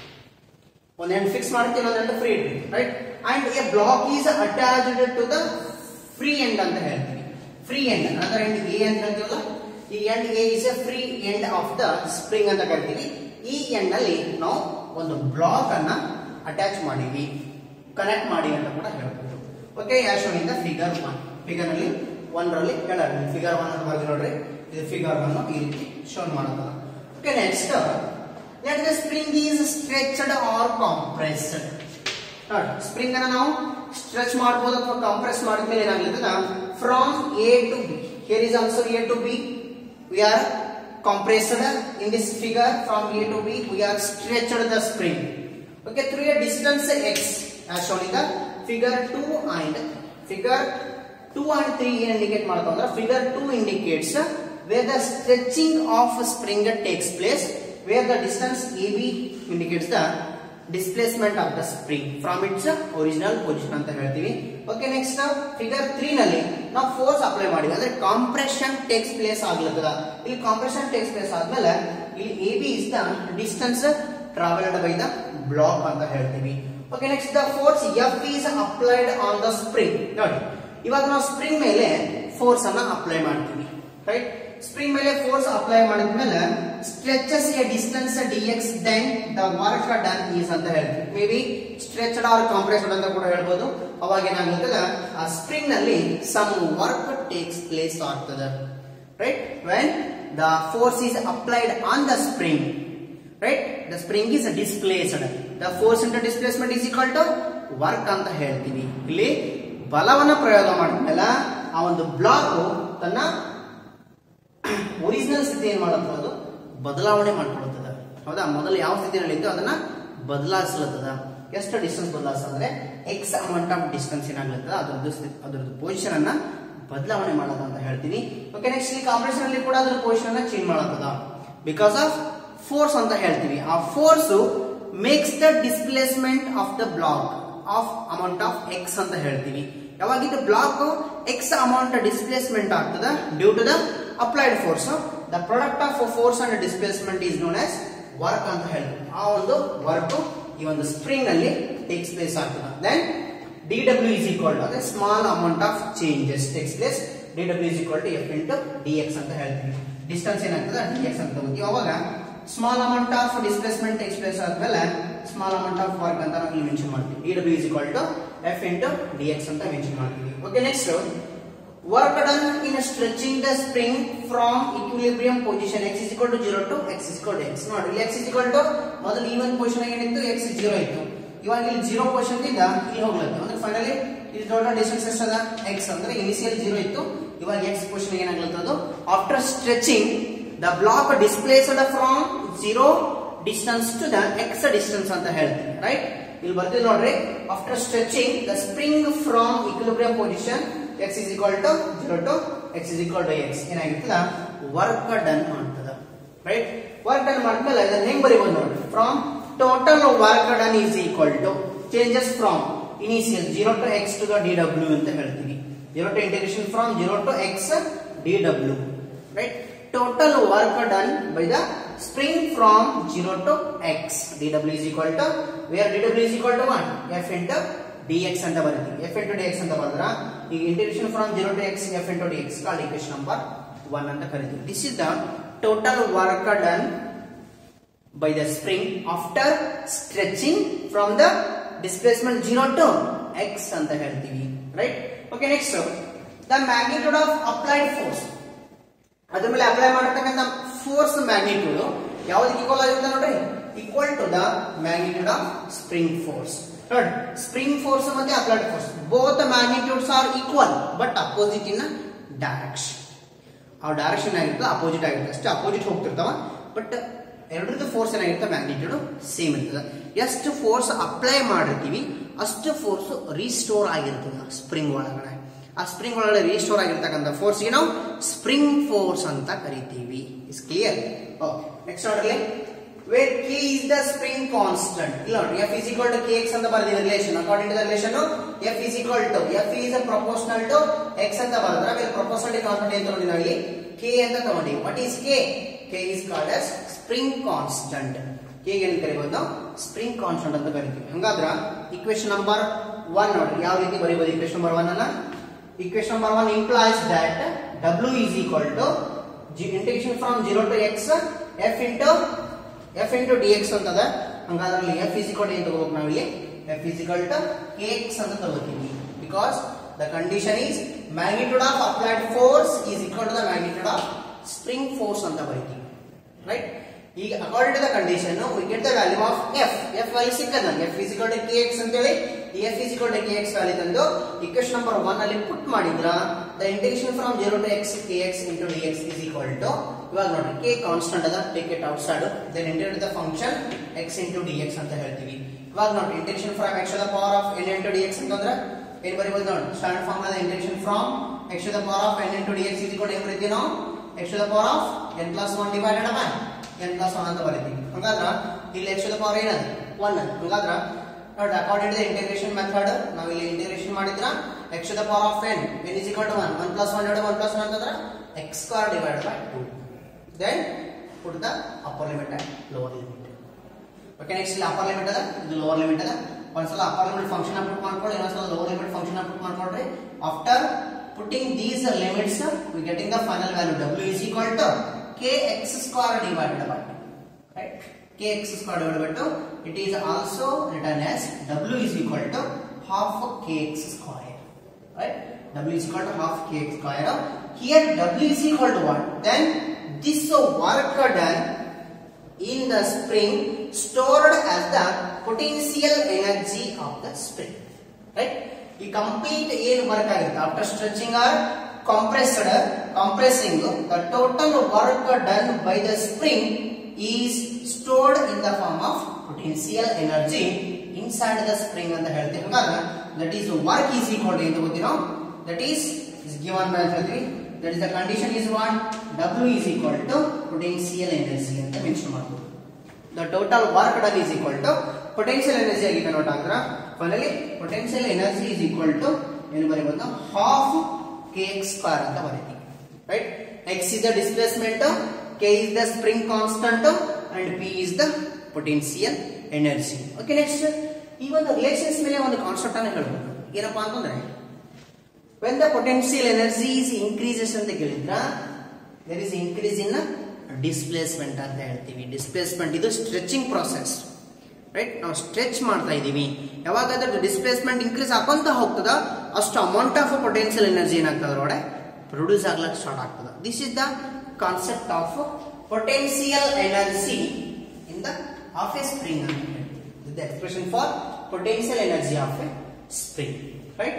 ಒಂದ್ ಎಂಡ್ ಫಿಕ್ಸ್ ಮಾಡ್ತೀವಿ ಇನ್ನೊಂದ್ ಎಂಡ್ ಫ್ರೀ ಇಡ್ತೀವಿ right and a block is attached to the free end ಅಂತ ಹೇಳ್ತೀವಿ ಫ್ರೀ ಎಂಡ್ ಅಂದ್ರೆ ಎಂಡ್ ಎ ಅಂತ ಹೇಳ್ತೀವಲ್ಲ ಈ end A is a free end of the spring ಅಂತ ಕರಿತೀವಿ ಈ ಎಂಡ್ ಅಲ್ಲಿ ನಾವು ಒಂದು ಬ್ಲಾಕ್ ಅನ್ನ ಅಟ್ಯಾಚ್ ಮಾಡಿವಿ ಕನೆಕ್ಟ್ ಮಾಡಿ ಅಂತ ಕೂಡ ಹೇಳ್ಬೋದು ಓಕೆ ಯಾಶೋನ್ ಇಂದ ಫಿಗರ್ ಒನ್ ಫಿಗರ್ ಅಲ್ಲಿ ಒನ್ ರಲ್ಲಿ ಹೇಳೋಣ ಫಿಗರ್ ಒನ್ ಅಂತ ಬರ್ದು ನೋಡ್ರಿ ಇದು ಫಿಗರ್ ಒನ್ ಈ ರೀತಿ ಶೋನ್ ಮಾಡೋದಲ್ಲ okay next let the spring is stretched or compressed ನೋಡಿ ಸ್ಪ್ರಿಂಗ್ ಅನ್ನ ನಾವು ಸ್ಟ್ರೆಚ್ ಮಾಡಬಹುದು ಅಥವಾ ಕಂಪ್ರೆಸ್ ಮಾಡಿದ್ಮೇಲೆ ಏನಾಗ್ಲಿರ್ತದ from A to B here is also A to B we are compressed in this figure from A to B we are stretched the spring okay through a distance x as shown in the figure 2 and figure 2 and 3 ಏನ್ indicate ಮಾಡ್ತಾವ ಅಂದ್ರೆ figure 2 indicates where the stretching of spring takes place where the distance AB indicates the displacement of the spring from its original position ಅಂತ ಹೇಳ್ತೀವಿ okay next figure three ನಲ್ಲಿ ನಾವು force apply ಮಾಡಿದ್ವಿ ಅಂದ್ರೆ compression takes place ಆಗ್ಲತ್ತದ ಇಲ್ಲಿ compression takes place ಆದ್ಮೇಲೆ ಇಲ್ಲಿ A B is the distance travelled by the block ಅಂತ ಹೇಳ್ತೀವಿ okay next the force F is applied on the spring ನೋಡಿ ಇವಾಗ ನಾವು ಸ್ಪ್ರಿಂಗ್ ಮೇಲೆ ಫೋರ್ಸ್ ಅನ್ನ ಅಪ್ಲೈ ಮಾಡ್ತೀವಿ ರೈಟ್ ಸ್ಪ್ರಿಂಗ್ ಮೇಲೆ ಫೋರ್ಸ್ ಅಪ್ಲೈ ಮಾಡಿದ್ಮೇಲೆ stretches a distance D X then the work done is ಅಂತ ಹೇಳ್ತೀವಿ may be stretched or compressed ಅಂತ ಕೂಡ ಹೇಳ್ಬೋದು ಅವಾಗ ಏನಾಗುತ್ತದ ಆ ಸ್ಪ್ರಿಂಗ್ ನಲ್ಲಿ ಸಮ್ ವರ್ಕ್ ಟೇಕ್ಸ್ ಪ್ಲೇಸ್ ಆಗ್ತದೆ right when the force is applied on the spring right the spring is displaced the force into displacement is equal to work ಅಂತ ಹೇಳ್ತೀವಿ ಇಲ್ಲಿ ಬಲವನ್ನ ಪ್ರಯೋಗ ಮಾಡಿದ್ಮೇಲೆ ಆ ಒಂದು ಬ್ಲಾಕ್ ತನ್ನ ಒರಿಜಿನಲ್ ಸ್ಥಿತಿ ಏನ್ ಮಾಡುತ್ತೆ ಅದು ಬದಲಾವಣೆ ಮಾಡ್ಕೊಳ್ತದ ಹೌದಾ ಮೊದಲು ಯಾವ ಸ್ಥಿತಿನಲ್ಲಿತ್ತು ಅದನ್ನ ಬದಲಾಯಿಸ್ಲತ್ತದ ಎಷ್ಟು ಡಿಸ್ಟೆನ್ಸ್ ಬದಲಾಯಿಸ ಅಂದ್ರೆ ಎಕ್ಸ್ ಅಮೌಂಟ್ ಆಫ್ ಡಿಸ್ಟೆನ್ಸ್ ಏನಾಗ್ಲತ್ತದ ಅದ್ರದ್ದು ಸ್ಥಿತಿ ಅದ್ರದ್ದು ಪೊಸಿಷನ್ ಅನ್ನ ಬದಲಾವಣೆ ಮಾಡೋದು ಅಂತ ಹೇಳ್ತೀನಿ ಓಕೆ ನೆಕ್ಸ್ಟ್ ಇಲ್ಲಿ ಕಾಂಪಿಟೇಷನ್ ಅಲ್ಲಿ ಕೂಡ ಅದ್ರ ಪೊಸಿಷನ್ ಅನ್ನ ಚೇಂಜ್ ಮಾಡತ್ತದ ಬಿಕಾಸ್ ಆಫ್ ಫೋರ್ಸ್ ಅಂತ ಹೇಳ್ತೀವಿ ಆ force makes the displacement of the block of amount of X ಅಂತ ಹೇಳ್ತೀವಿ ಯಾವಾಗ ಇದು ಬ್ಲಾಕ್ ಎಕ್ಸ್ ಅಮೌಂಟ್ ಡಿಸ್ಪ್ಲೇಸ್ಮೆಂಟ್ ಆಗ್ತದ due to the applied force the product of force and displacement is known as work ಅಂತ ಹೇಳ್ತೀವಿ ಆ ಒಂದು ವರ್ಕ್ ಈ ಒಂದು ಸ್ಪ್ರಿಂಗ್ ಅಲ್ಲಿ ಟೇಕ್ಸ್ ಪ್ಲೇಸ್ ಆಗ್ತದೆ then D W is equal to ಅಂದ್ರೆ small amount of changes takes place D W is equal to F into D X ಅಂತ ಹೇಳ್ತೀವಿ ಡಿಸ್ಟೆನ್ಸ್ ಏನಾಗ್ತದೆ ಡಿ ಎಕ್ಸ್ ಅಂತ ತಗೋತೀವಿ ಅವಾಗ small amount of displacement takes place ಆದ್ಮೇಲೆ small amount of work ಅಂತ ನಾವು ಇಲ್ಲಿ ಮೆನ್ಷನ್ ಮಾಡ್ತೀವಿ D W is equal to F into D X ಅಂತ ಮೆನ್ಷನ್ ಮಾಡ್ತೀವಿ okay next work done in stretching the spring from equilibrium position x is equal to 0 to x is equal to x ನೋಡಿ ಇಲ್ಲಿ x is equal to ಮೊದಲು ಈ ಒಂದು position ಏನಿತ್ತು x 0 ಇತ್ತು ಇವಾಗ ಇಲ್ಲಿ 0 ಪೊಸಿಷನ್ ಇಂದ ಇಲ್ಲಿ ಹೋಗ್ಲತ್ತು ಅಂದ್ರೆ ಫೈನಲಿ ಇದು ಟೋಟಲ್ ಡಿಸ್ಟೆನ್ಸ್ ಎಷ್ಟದ x ಅಂದ್ರೆ ಇನಿಷಿಯಲ್ 0 ಇತ್ತು ಇವಾಗ x position ಏನಾಗ್ಲತ್ತದು after stretching the block displaced from 0 distance to the x distance ಅಂತ ಹೇಳ್ತೀವಿ ರೈಟ್ ಇಲ್ಲಿ ಬರ್ತೀವಿ ನೋಡ್ರಿ after stretching the spring from equilibrium position x is equal to 0 to x is equal to x ಏನಾಗಿರ್ತದ work done ಮಾಡ್ತದ right work done ಮಾಡಿದ್ಮೇಲೆ ಇದನ್ನ ಹೆಂಗ್ ಬರೀಬಹುದು ನೋಡಿ from total work done is equal to changes from initial zero to X to the D W ಅಂತ ಹೇಳ್ತೀವಿ zero to integration from zero to X D W right total work done by the spring from zero to X D W is equal to where D W is equal to one F into D X ಅಂತ ಬರೀತೀವಿ F into D X ಅಂತ ಬರೆದ್ರ ಈಗ integration from zero to X F into D X call equation number one ಅಂತ ಕರಿತೀವಿ this is the total work done by the spring after stretching from the displacement zero to X ಅಂತ ಹೇಳ್ತೀವಿ right okay next the magnitude of applied force ಅದ್ರ ಮೇಲೆ apply ಮಾಡತಕ್ಕಂಥ force magnitude ಯಾವ್ದಕ್ಕೆ equal ಆಗಿರುತ್ತೆ ನೋಡ್ರಿ equal to the magnitude of spring force ನೋಡಿ spring force ಮತ್ತೆ applied force both magnitudes are equal but opposite in direction ಆ direction ಆಗಿರ್ತದೆ ಅಪೋಸಿಟ್ ಆಗಿರುತ್ತೆ ಅಷ್ಟೇ ಅಪೋಸಿಟ್ ಹೋಗ್ತಿರ್ತಾವ ಬಟ್ ಎರಡರದ್ದು ಫೋರ್ಸ್ ಏನಾಗಿರುತ್ತೆ ಮ್ಯಾಗ್ನಿಟ್ಯೂಡ್ ಸೇಮ್ ಇರ್ತದೆ ಎಷ್ಟು ಫೋರ್ಸ್ ಅಪ್ಲೈ ಮಾಡಿರ್ತೀವಿ ಅಷ್ಟು ಫೋರ್ಸ್ ರೀಸ್ಟೋರ್ ಆಗಿರ್ತದೆ ಸ್ಪ್ರಿಂಗ್ ಒಳಗಡೆ ಆ ಸ್ಪ್ರಿಂಗ್ ಒಳಗಡೆ ರೀಸ್ಟೋರ್ ಆಗಿರ್ತಕ್ಕಂಥ ಫೋರ್ಸ್ಗೆ ನಾವು ಸ್ಪ್ರಿಂಗ್ ಫೋರ್ಸ್ ಅಂತ ಕರಿತೀವಿ ಇಸ್ ಕ್ಲಿಯರ್ ಓಕೆ ನೆಕ್ಸ್ಟ್ ನೋಡ್ರಿ where K is the spring constant ಇಲ್ಲ ನೋಡಿ F is equal to K X ಅಂತ ಬರೆದಿದೆ relation according to the relation F is equal to F is proportional to X ಅಂತ ಬರೆದ್ರೆ ಆಮೇಲೆ ಪ್ರಪೋರ್ಷನಲ್ ಕಾನ್ಸ್ಟಂಟ್ ಅಂತ ನೋಡಿ ನಾವು ಇಲ್ಲಿ ಕೆ ಅಂತ ತಗೊಂಡಿವಿ what is K K is called as spring constant K ಏನು ಕರಿಬಹುದು ಸ್ಪ್ರಿಂಗ್ ಕಾನ್ಸ್ಟಂಟ್ ಅಂತ ಕರಿತೀವಿ ಹಂಗಾದ್ರ ಇಕ್ವೇಶನ್ ನಂಬರ್ ಒನ್ ನೋಡ್ರಿ ಯಾವ ರೀತಿ ಬರೀಬಹುದು ಇಕ್ವೇಶನ್ ನಂಬರ್ ಒನ್ ಅನ್ನ equation number one implies that W is equal to integration from zero to X F into F into D X ಅಂತದ ಹಂಗಾದ್ರೆ ಅಲ್ಲಿ ಎಫ್ ಇಸಿಕಲ್ ಏನು ತಗೋಬೇಕು ನಾವಿಲ್ಲಿ F is equal to K X ಅಂತ ತಗೋತೀವಿ because the condition is magnitude of applied force is equal to the magnitude of spring force ಅಂತ ಬರೀತೀವಿ ರೈಟ್ ಈಗ according to the condition we get the value of F F value ಸಿಕ್ಕದ ನಮ್ಗೆ F is equal to K X ಅಂತೇಳಿ ಈ F is equal to K X value ತಂದು equation number one ಅಲ್ಲಿ put ಮಾಡಿದ್ರ the integration from zero to X K X into D X is equal to ಇವಾಗ ನೋಡ್ರಿ K constant ಅದ take it outside then integrate the function X into D X ಅಂತ ಹೇಳ್ತೀವಿ ಇವಾಗ ನೋಡ್ರಿ integration from X the power of N into D X ಅಂತಂದ್ರೆ ಏನ್ ಬರೀಬಹುದು ನೋಡಿ ಸ್ಟ್ಯಾಂಡರ್ಡ್ ಫಾರ್ಮ್ ಅದ integration from X the power of N into D X is equal ಏನ್ ಬರೀತೀವಿ ನಾವು X the power of N plus one divided by N plus one ಅಂತ ಬರೀತೀವಿ ಹಂಗಾದ್ರ ಇಲ್ಲಿ ಎಕ್ಸ್ ದ ಪವರ್ ಏನದ ಒನ್ ಹಂಗಾದ್ರ ನೋಡಿ according to the integration method ನಾವು ಇಲ್ಲಿ ಇಂಟಿಗ್ರೇಷನ್ ಮಾಡಿದ್ರ X the power of N N is equal to one one plus one one plus one ಅಂತಂದ್ರೆ X square divide by two then put the upper limit and lower limit okay next ಇಲ್ಲಿ upper limit ಅದ ಇದು lower limit ಅದ ಒಂದ್ಸಲ upper limit function approve ಮಾಡ್ಕೊಳ್ಳಿ ಇನ್ನೊಂದ್ಸಲ lower limit function approve ಮಾಡ್ಕೊಳ್ರಿ after putting these limits we getting the final value w is equal to kx square divided by 2 right kx square divided by 2 it is also written as w is equal to half of kx square right w is equal to half kx square here w is equal to what then this work done in the spring stored as the potential energy of the spring right ಈ complete ಏನ್ work ಆಗುತ್ತೆ after stretching or compressed compressing the total work done by the spring is stored in the form of potential energy inside the spring ಅಂತ ಹೇಳ್ತೀವಿ ಹಾಗಾದ್ರೆ that is work is equal to ಅಂತ ಗೊತ್ತಿ ನಾವು that is is given by ಅಂತ ಹೇಳ್ತೀವಿ that is the condition is what W is equal to potential energy ಅಂತ mention ಮಾಡ್ಬೋದು the total work done is equal to potential energy ಆಗಿ convert ಆದ್ರೆ finally potential energy is equal to ಏನು ಬರೀಬಹುದು half K X square ಅಂತ ಬರೀತೀವಿ right X is the displacement K is the spring constant and P is the potential energy okay next ಈ ಒಂದು relations ಮೇಲೆ ಒಂದು ಕಾನ್ಸೆಪ್ಟ್ ಅನ್ನು ಹೇಳ್ಬೋದು ಏನಪ್ಪಾ ಅಂತಂದ್ರೆ when the potential energy is increases ಅಂತ ಕೇಳಿದ್ರ there is increase in displacement ಅಂತ ಹೇಳ್ತೀವಿ ಡಿಸ್ಪ್ಲೇಸ್ಮೆಂಟ್ ಇದು ಸ್ಟ್ರೆಚಿಂಗ್ ಪ್ರಾಸೆಸ್ ರೈಟ್ ನಾವು ಸ್ಟ್ರೆಚ್ ಮಾಡ್ತಾ ಇದೀವಿ ಯಾವಾಗ ಅದ್ರ ಡಿಸ್ಪ್ಲೇಸ್ಮೆಂಟ್ ಇನ್ಕ್ರೀಸ್ ಹಾಕೊಂತ ಹೋಗ್ತದ ಅಷ್ಟು ಅಮೌಂಟ್ ಆಫ್ ಪೊಟೆನ್ಶಿಯಲ್ ಎನರ್ಜಿ ಏನಾಗ್ತದೆ ಅದರೊಳಗೆ ಪ್ರೊಡ್ಯೂಸ್ ಆಗ್ಲಕ್ಕೆ ಸ್ಟಾರ್ಟ್ ಆಗ್ತದೆ this is the concept of potential energy in the of a spring ಅಂತ ಹೇಳ್ತೀವಿ the expression for potential energy of a spring right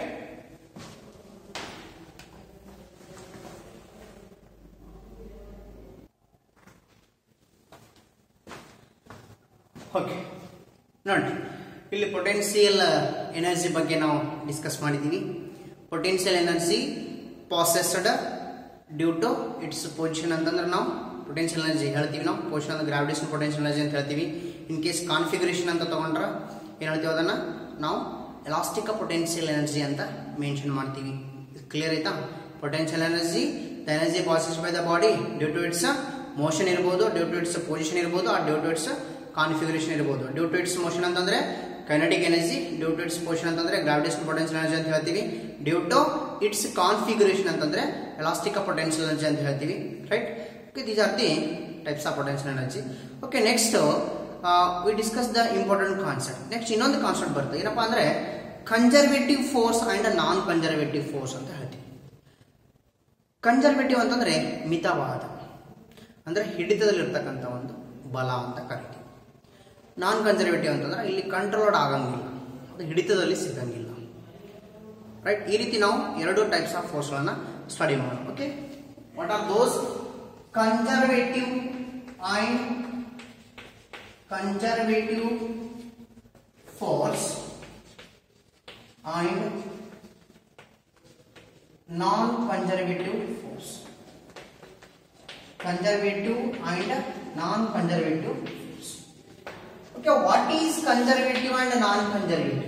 okay ನೋಡಿ ಇಲ್ಲಿ ಪೊಟೆನ್ಶಿಯಲ್ ಎನರ್ಜಿ ಬಗ್ಗೆ ನಾವು ಡಿಸ್ಕಸ್ ಮಾಡಿದ್ದೀವಿ potential energy possessed due to its position ಅಂತಂದ್ರೆ ನಾವು potential energy ಹೇಳ್ತೀವಿ ನಾವು ಪೊಸಿಷನ್ ಅಂದ್ರೆ ಗ್ರಾವಿಟೇಷನ್ ಪೊಟೆನ್ಶಿಯಲ್ ಎನರ್ಜಿ ಅಂತ ಹೇಳ್ತೀವಿ ಇನ್ ಕೇಸ್ ಕಾನ್ಫಿಗರೇಷನ್ ಅಂತ ತಗೊಂಡ್ರೆ ಏನು ಹೇಳ್ತೀವಿ ಅದನ್ನ ನಾವು ಎಲಾಸ್ಟಿಕ್ ಪೊಟೆನ್ಶಿಯಲ್ ಎನರ್ಜಿ ಅಂತ ಮೆನ್ಷನ್ ಮಾಡ್ತೀವಿ ಕ್ಲಿಯರ್ ಆಯ್ತಾ potential energy the energy possess by the body due to its motion ಇರ್ಬೋದು ಡ್ಯೂ ಟು ಇಟ್ಸ್ ಪೊಸಿಷನ್ ಇರ್ಬೋದು ಆ ಡ್ಯೂ ಟು ಇಟ್ಸ್ ಕಾನ್ಫಿಗರೇಷನ್ ಇರ್ಬೋದು ಡ್ಯೂ ಟು ಇಟ್ಸ್ ಮೋಷನ್ ಅಂತಂದ್ರೆ kinetic energy due to its position ಅಂತಂದ್ರೆ gravitation potential energy ಅಂತ ಹೇಳ್ತೀವಿ due to its configuration ಅಂತಂದ್ರೆ elastic potential energy ಅಂತ ಹೇಳ್ತೀವಿ right okay these are the types of potential energy okay next we discuss the important concept next ಇನ್ನೊಂದು concept ಬರುತ್ತೆ ಏನಪ್ಪಾ ಅಂದ್ರೆ conservative force and non conservative force ಅಂತ ಹೇಳ್ತೀವಿ conservative ಅಂತಂದ್ರೆ ಮಿತವಾದ ಅಂದ್ರೆ ಹಿಡಿತದಲ್ಲಿರ್ತಕ್ಕಂಥ ಒಂದು ಬಲ ಅಂತ ಕರಿತೀವಿ ನಾನ್ ಕನ್ಸರ್ವೇಟಿವ್ ಅಂತಂದ್ರೆ ಇಲ್ಲಿ ಕಂಟ್ರೋಲ್ಡ್ ಆಗಂಗಿಲ್ಲ ಅದು ಹಿಡಿತದಲ್ಲಿ ಸಿಗಂಗಿಲ್ಲ ರೈಟ್ ಈ ರೀತಿ ನಾವು ಎರಡು ಟೈಪ್ಸ್ ಆಫ್ ಫೋರ್ಸ್ಗಳನ್ನ ಸ್ಟಡಿ ಮಾಡೋಣ okay what are those conservative and conservative force and non conservative force conservative and non-conservative force. Okay, what is conservative and non-conservative?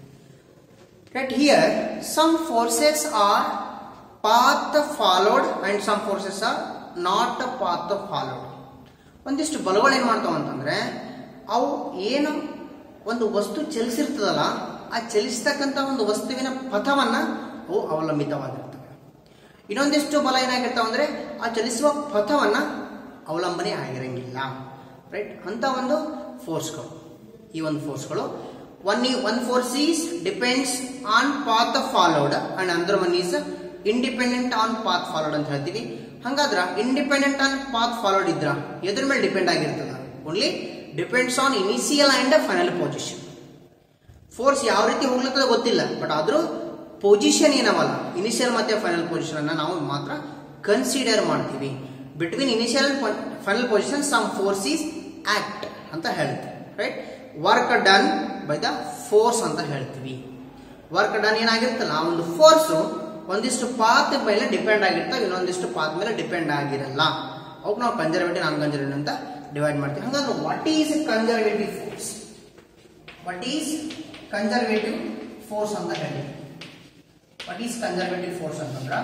Right here, some forces are path followed and some forces are not path followed. ಒಂದಿಷ್ಟು ಬಲಗಳು ಏನ್ ಮಾಡ್ತಾವ ಅಂತಂದ್ರೆ ಅವು ಏನು ಒಂದು ವಸ್ತು ಚಲಿಸಿರ್ತದಲ್ಲ ಆ ಚಲಿಸ್ತಕ್ಕಂಥ ಒಂದು ವಸ್ತುವಿನ ಪಥವನ್ನ ಅವು ಅವಲಂಬಿತವಾಗಿರ್ತವೆ ಇನ್ನೊಂದಿಷ್ಟು ಬಲ ಏನಾಗಿರ್ತಾವ ಅಂದ್ರೆ ಆ ಚಲಿಸುವ ಪಥವನ್ನ ಅವಲಂಬನೆ ಆಗಿರಂಗಿಲ್ಲ ರೈಟ್ ಅಂತ ಒಂದು ಫೋರ್ಸ್ಗಳು ಈ ಒಂದು ಫೋರ್ಸ್ಗಳು one one force is depends on path followed and other one is independent on path followed ಅಂತ ಹೇಳ್ತೀವಿ ಹಂಗಾದ್ರ ಇಂಡಿಪೆಂಡೆಂಟ್ ಆನ್ ಪಾತ್ ಫಾಲೋಡ್ ಇದ್ರ ಎದ್ರ ಮೇಲೆ ಡಿಪೆಂಡ್ ಆಗಿರ್ತದ only depends on initial and final position force ಯಾವ ರೀತಿ ಹೋಗ್ಲತ್ತದ ಗೊತ್ತಿಲ್ಲ ಬಟ್ ಆದ್ರೂ ಪೊಸಿಷನ್ ಏನವಲ್ಲ ಇನಿಷಿಯಲ್ ಮತ್ತೆ ಫೈನಲ್ ಪೊಸಿಷನ್ ಅನ್ನ ನಾವು ಮಾತ್ರ ಕನ್ಸಿಡರ್ ಮಾಡ್ತೀವಿ between initial final position some force is act ಅಂತ ಹೇಳ್ತೀವಿ right work done by the force ಅಂತ ಹೇಳ್ತೀವಿ ವರ್ಕ್ ಡನ್ ಏನಾಗಿರ್ತಲ್ಲ ಆ ಒಂದು ಫೋರ್ಸ್ ಒಂದಿಷ್ಟು ಪಾತ್ ಮೇಲೆ ಡಿಪೆಂಡ್ ಆಗಿರ್ತವೆ ಇನ್ನೊಂದಿಷ್ಟು ಪಾತ್ ಮೇಲೆ ಡಿಪೆಂಡ್ ಆಗಿರಲ್ಲ ಅವಕ್ಕೆ ನಾವು ಕನ್ಸರ್ವೇಟಿವ್ ನಾನ್ ಕನ್ಸರ್ವೇಟಿವ್ ಅಂತ ಡಿವೈಡ್ ಮಾಡ್ತೀವಿ ಹಾಗಾದ್ರೆ what is conservative force what is conservative force ಅಂತ ಹೇಳಿ ವಾಟ್ ಈಸ್ ಕನ್ಸರ್ವೇಟಿವ್ ಫೋರ್ಸ್ ಅಂತಂದ್ರ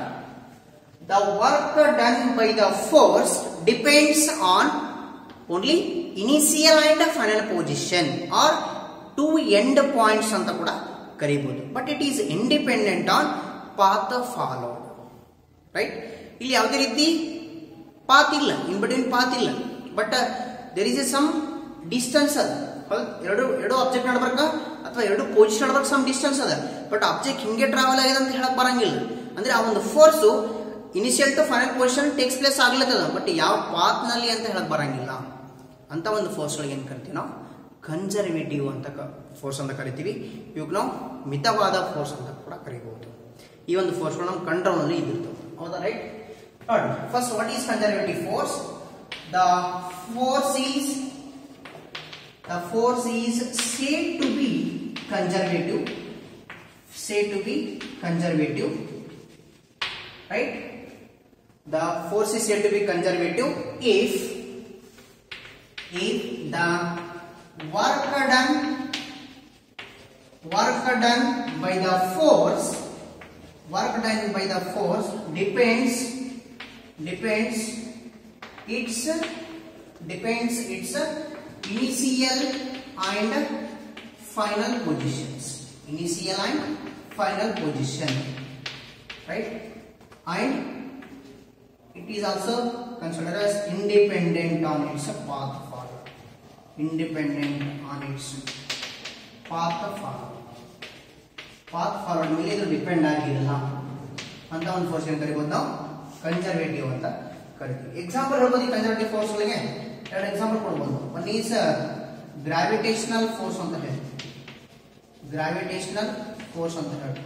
the work done by the force depends on only initial and final position or two end points ಅಂತ ಕೂಡ ಕರೀಬಹುದು but it is independent on path followed right ಇಲ್ಲಿ ಯಾವುದೇ ರೀತಿ path ಇಲ್ಲ ಇನ್ ಬಿಟ್ವೀನ್ ಪಾತ್ ಇಲ್ಲ but there is a some distance ಅದ ಹೌದು ಎರಡು ಎರಡು ಆಬ್ಜೆಕ್ಟ್ ನಡ್ಬರ್ಕ ಅಥವಾ ಎರಡು ಪೊಸಿಷನ್ ನಡ್ಬರ್ಕ ಸಮ್ ಡಿಸ್ಟೆನ್ಸ್ ಅದ ಬಟ್ ಆಬ್ಜೆಕ್ಟ್ ಹಿಂಗೆ ಟ್ರಾವೆಲ್ ಆಗಿದೆ ಅಂತ ಹೇಳಕ್ ಬರಂಗಿಲ್ಲ ಅಂದ್ರೆ ಆ ಒಂದು force initial to final position takes place ಆಗ್ಲತ್ತದ ಬಟ್ ಯಾವ ಪಾತ್ ನಲ್ಲಿ ಅಂತ ಹೇಳಕ್ ಬರಂಗಿಲ್ಲ ಅಂತ ಒಂದು ಫೋರ್ಸ್ಗಳಿಗೆ ಏನು ಕರಿತೀವಿ ನಾವು ಕನ್ಸರ್ವೇಟಿವ್ ಅಂತ ಫೋರ್ಸ್ ಅಂತ ಕರಿತೀವಿ ಇವಾಗ ನಾವು ಮಿತವಾದ ಫೋರ್ಸ್ ಅಂತ ಕೂಡ ಕರಿಬಹುದು ಈ ಒಂದು ಫೋರ್ಸ್ಗಳು ನಮ್ಮ ಕಂಟ್ರೋಲ್ನಲ್ಲಿ ಇದ್ದಿರ್ತವೆ ಹೌದಾ ರೈಟ್ ನೋಡಿ first what is conservative force the force is the force is said to be conservative said to be conservative right the force is said to be conservative if if the work done work done by the force work done by the force depends depends its depends its initial and final positions initial and final position right and it is also considered as independent on its path forward independent on its path forward path forward ಮೇಲೆ ಇದು depend ಆಗಿರಲ್ಲ ಅಂತ ಒಂದು force ಏನು ಕರಿಬೋದು ನಾವು conservative ಅಂತ ಕರಿತೀವಿ ಎಕ್ಸಾಂಪಲ್ ಹೇಳ್ಬೋದು ಈ ಕನ್ಸರ್ವೇಟಿವ್ ಫೋರ್ಸ್ಗಳಿಗೆ ಎರಡು ಎಕ್ಸಾಂಪಲ್ ಕೊಡ್ಬೋದು ಒನ್ ಈಸ್ ಗ್ರಾವಿಟೇಷನಲ್ ಫೋರ್ಸ್ ಅಂತ ಹೇಳಿ ಗ್ರಾವಿಟೇಷನಲ್ ಫೋರ್ಸ್ ಅಂತ ಹೇಳಿ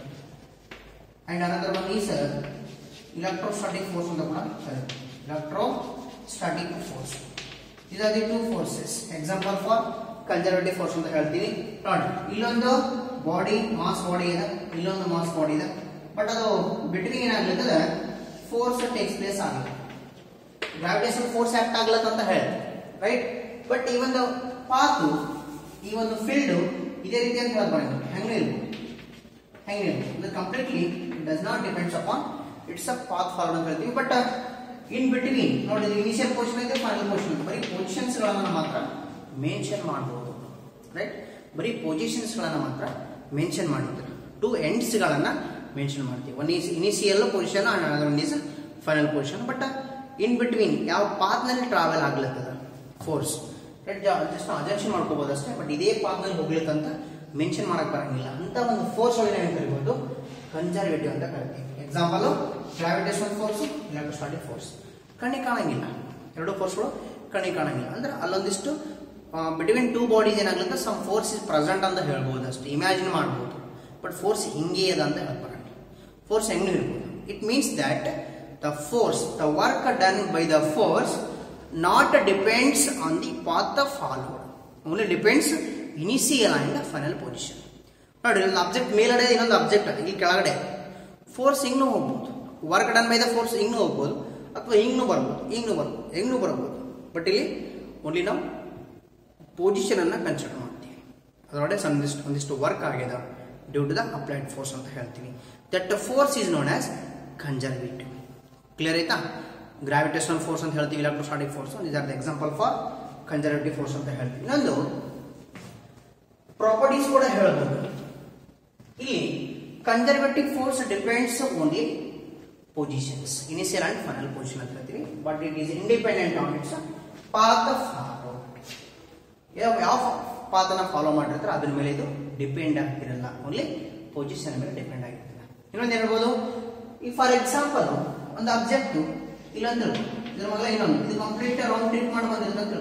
and another one is electrostatic force ಅಂತ ಕೂಡ ಕರೀತೀವಿ electrostatic force these are the two forces example for conservative force ಅಂತ ಹೇಳ್ತೀವಿ ನೋಡಿ ಇಲ್ಲೊಂದು ಬಾಡಿ ಮಾಸ್ ಬಾಡಿ ಇದೆ ಇಲ್ಲೊಂದು ಮಾಸ್ ಬಾಡಿ ಇದೆ ಬಟ್ ಅದು ಬಿಟ್ವೀನ್ ಏನಾಗ್ಲಿಕ್ಕೆ ಫೋರ್ಸ್ ಟೇಕ್ಸ್ ಪ್ಲೇಸ್ ಆಗಿದೆ ಗ್ರಾವಿಟೇಷನ್ ಫೋರ್ಸ್ ಆಕ್ಟ್ ಆಗ್ಲತ್ತ ಅಂತ ಹೇಳಿ ರೈಟ್ ಬಟ್ ಈ ಒಂದು ಪಾತು ಈ ಒಂದು ಫೀಲ್ಡ್ ಇದೇ ರೀತಿ ಅಂತ ಹೇಳಕ್ ಬರಂಗಿಲ್ಲ ಹೆಂಗೆ ಇರ್ಬೋದು ಹೆಂಗೆ ಇರ್ಬೋದು ಅಂದ್ರೆ completely it does not depends upon its a path forward ಅಂತ ಹೇಳ್ತೀವಿ ಬಟ್ ಇನ್ ಬಿಟ್ವೀನ್ ನೋಡಿ ಇನಿಷಿಯಲ್ ಪೊಸಿಷನ್ ಇದೆ ಫೈನಲ್ ಪೊಸಿಷನ್ ಬರೀ ಪೊಸಿಷನ್ಸ್ ಗಳನ್ನ ಮಾತ್ರ ಮೆನ್ಷನ್ ಮಾಡಬಹುದು ರೈಟ್ ಬರೀ ಪೊಸಿಷನ್ಸ್ ಗಳನ್ನ ಮಾತ್ರ ಮೆನ್ಷನ್ ಮಾಡಿದ್ರೆ ಟು ಎಂಡ್ಸ್ ಗಳನ್ನ ಮೆನ್ಷನ್ ಮಾಡ್ತೀವಿ one is initial position one is final position but in between ಯಾವ ಪಾತ್ ನಲ್ಲಿ ಟ್ರಾವೆಲ್ ಆಗ್ಲತ್ತದ ಫೋರ್ಸ್ ರೈಟ್ ಜಸ್ಟ್ ಅಜೆಕ್ಷನ್ ಮಾಡ್ಕೋಬಹುದು ಅಷ್ಟೇ ಬಟ್ ಇದೇ ಪಾತ್ ನಲ್ಲಿ ಹೋಗ್ಲಿಕ್ಕಂತ ಮೆನ್ಷನ್ ಮಾಡಕ್ ಬರಂಗಿಲ್ಲ ಅಂತ ಒಂದು ಫೋರ್ಸ್ ಒಳಗೆ ಏನ್ ಕರಿಬಹುದು ಕನ್ಸರ್ವೇಟಿವ್ ಅಂತ ಕರಿತೀವಿ example gravitation force electrostatic force ಕಣ್ಣಿಗೆ ಕಾಣಂಗಿಲ್ಲ ಎರಡು ಫೋರ್ಸ್ಗಳು ಕಣ್ಣಿಗೆ ಕಾಣಂಗಿಲ್ಲ ಅಂದ್ರೆ ಅಲ್ಲೊಂದಿಷ್ಟು ಬಿಟ್ವೀನ್ ಟೂ ಬಾಡೀಸ್ ಏನಾಗ್ಲತ್ತ ಸಮ್ ಫೋರ್ಸ್ ಇಸ್ ಪ್ರೆಸೆಂಟ್ ಅಂತ ಹೇಳ್ಬೋದು ಅಷ್ಟೇ ಇಮ್ಯಾಜಿನ್ ಮಾಡ್ಬೋದು ಬಟ್ ಫೋರ್ಸ್ ಹಿಂಗೆ ಅದ ಅಂತ ಹೇಳ್ಬಾರ ಫೋರ್ಸ್ ಹೆಂಗೂ ಇರ್ಬೋದು it means that the force the work done by the force not depends on the path of forward only depends initial and final position ನೋಡಿ ಒಂದು ಅಬ್ಜೆಕ್ಟ್ ಮೇಲ್ಗಡೆ ಇನ್ನೊಂದು ಅಬ್ಜೆಕ್ಟ್ ಇಲ್ಲಿ ಕೆಳಗಡೆ ಫೋರ್ಸ್ ಹಿಂಗೂ ಹೋಗ್ಬೋದು work done by the force ಹಿಂಗೂ ಹೋಗ್ಬೋದು ಅಥವಾ ಹಿಂಗೂ ಬರ್ಬೋದು ಹಿಂಗೂ ಬರ್ಬೋದು ಹೆಂಗೂ ಬರ್ಬೋದು ಬಟ್ ಇಲ್ಲಿ ಓನ್ಲಿ ನಾವು ಪೊಸಿಷನ್ ಅನ್ನ ಕನ್ಸಿಡರ್ ಮಾಡ್ತೀವಿ ಅದರೊಳಗೆ ಒಂದಿಷ್ಟು ಒಂದಿಷ್ಟು ವರ್ಕ್ ಆಗಿದೆ due to the applied force ಅಂತ ಹೇಳ್ತೀವಿ that force is known as conservative clear ಆಯ್ತಾ ಗ್ರಾವಿಟೇಷನಲ್ ಫೋರ್ಸ್ ಅಂತ ಹೇಳ್ತೀವಿ electrostatic force is are the example for conservative force ಅಂತ ಹೇಳ್ತೀವಿ ಇನ್ನೊಂದು ಪ್ರಾಪರ್ಟೀಸ್ ಕೂಡ ಹೇಳ್ಬೋದು ಇಲ್ಲಿ conservative force depends only positions initial and final position ಅಂತ ಹೇಳ್ತೀವಿ but it is independent on its path ಯಾವ ಯಾವ ಪಾತನ ಫಾಲೋ ಮಾಡಿರ್ತಾರೆ ಅದ್ರ ಮೇಲೆ ಇದು ಡಿಪೆಂಡ್ ಆಗಿರಲ್ಲ ಓನ್ಲಿ ಪೊಸಿಷನ್ ಮೇಲೆ ಡಿಪೆಂಡ್ ಆಗಿರಲ್ಲ ಇನ್ನೊಂದು ಹೇಳ್ಬೋದು ಈ ಫಾರ್ ಎಕ್ಸಾಂಪಲ್ ಒಂದು ಅಬ್ಜೆಕ್ಟ್ ಇಲ್ಲೊಂದು ಇದ್ರ ಮಗಳ ಇನ್ನೊಂದು ಇದು ಕಂಪ್ಲೀಟ್ ರೌಂಡ್ ಟ್ರಿಪ್ ಮಾಡಿ ಬಂದಿರುತ್ತೆ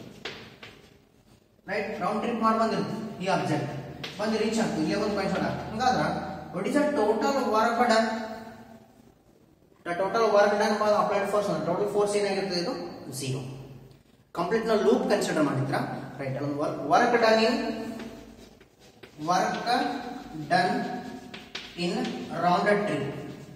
ರೈಟ್ ರೌಂಡ್ ಟ್ರಿಪ್ ಮಾಡಿ ಬಂದಿರುತ್ತೆ ಈ ಅಬ್ಜೆಕ್ಟ್ ಬಂದು ರೀಚ್ ಆಗ್ತದೆ ಇಲ್ಲೇ ಒಂದು ಪಾಯಿಂಟ್ ಆಗ್ತದೆ ಹಂಗಾದ್ರೆ what is a total work done the total work done by applied force total force ಏನಾಗಿರ್ತದೆ ಇದು ಝೀರೋ ಕಂಪ್ಲೀಟ್ ನಾವು ಲೂಪ್ ಕನ್ಸಿಡರ್ ಮಾಡಿದ್ರ ರೈಟ್ ಒಂದು work work done in work done in rounded trip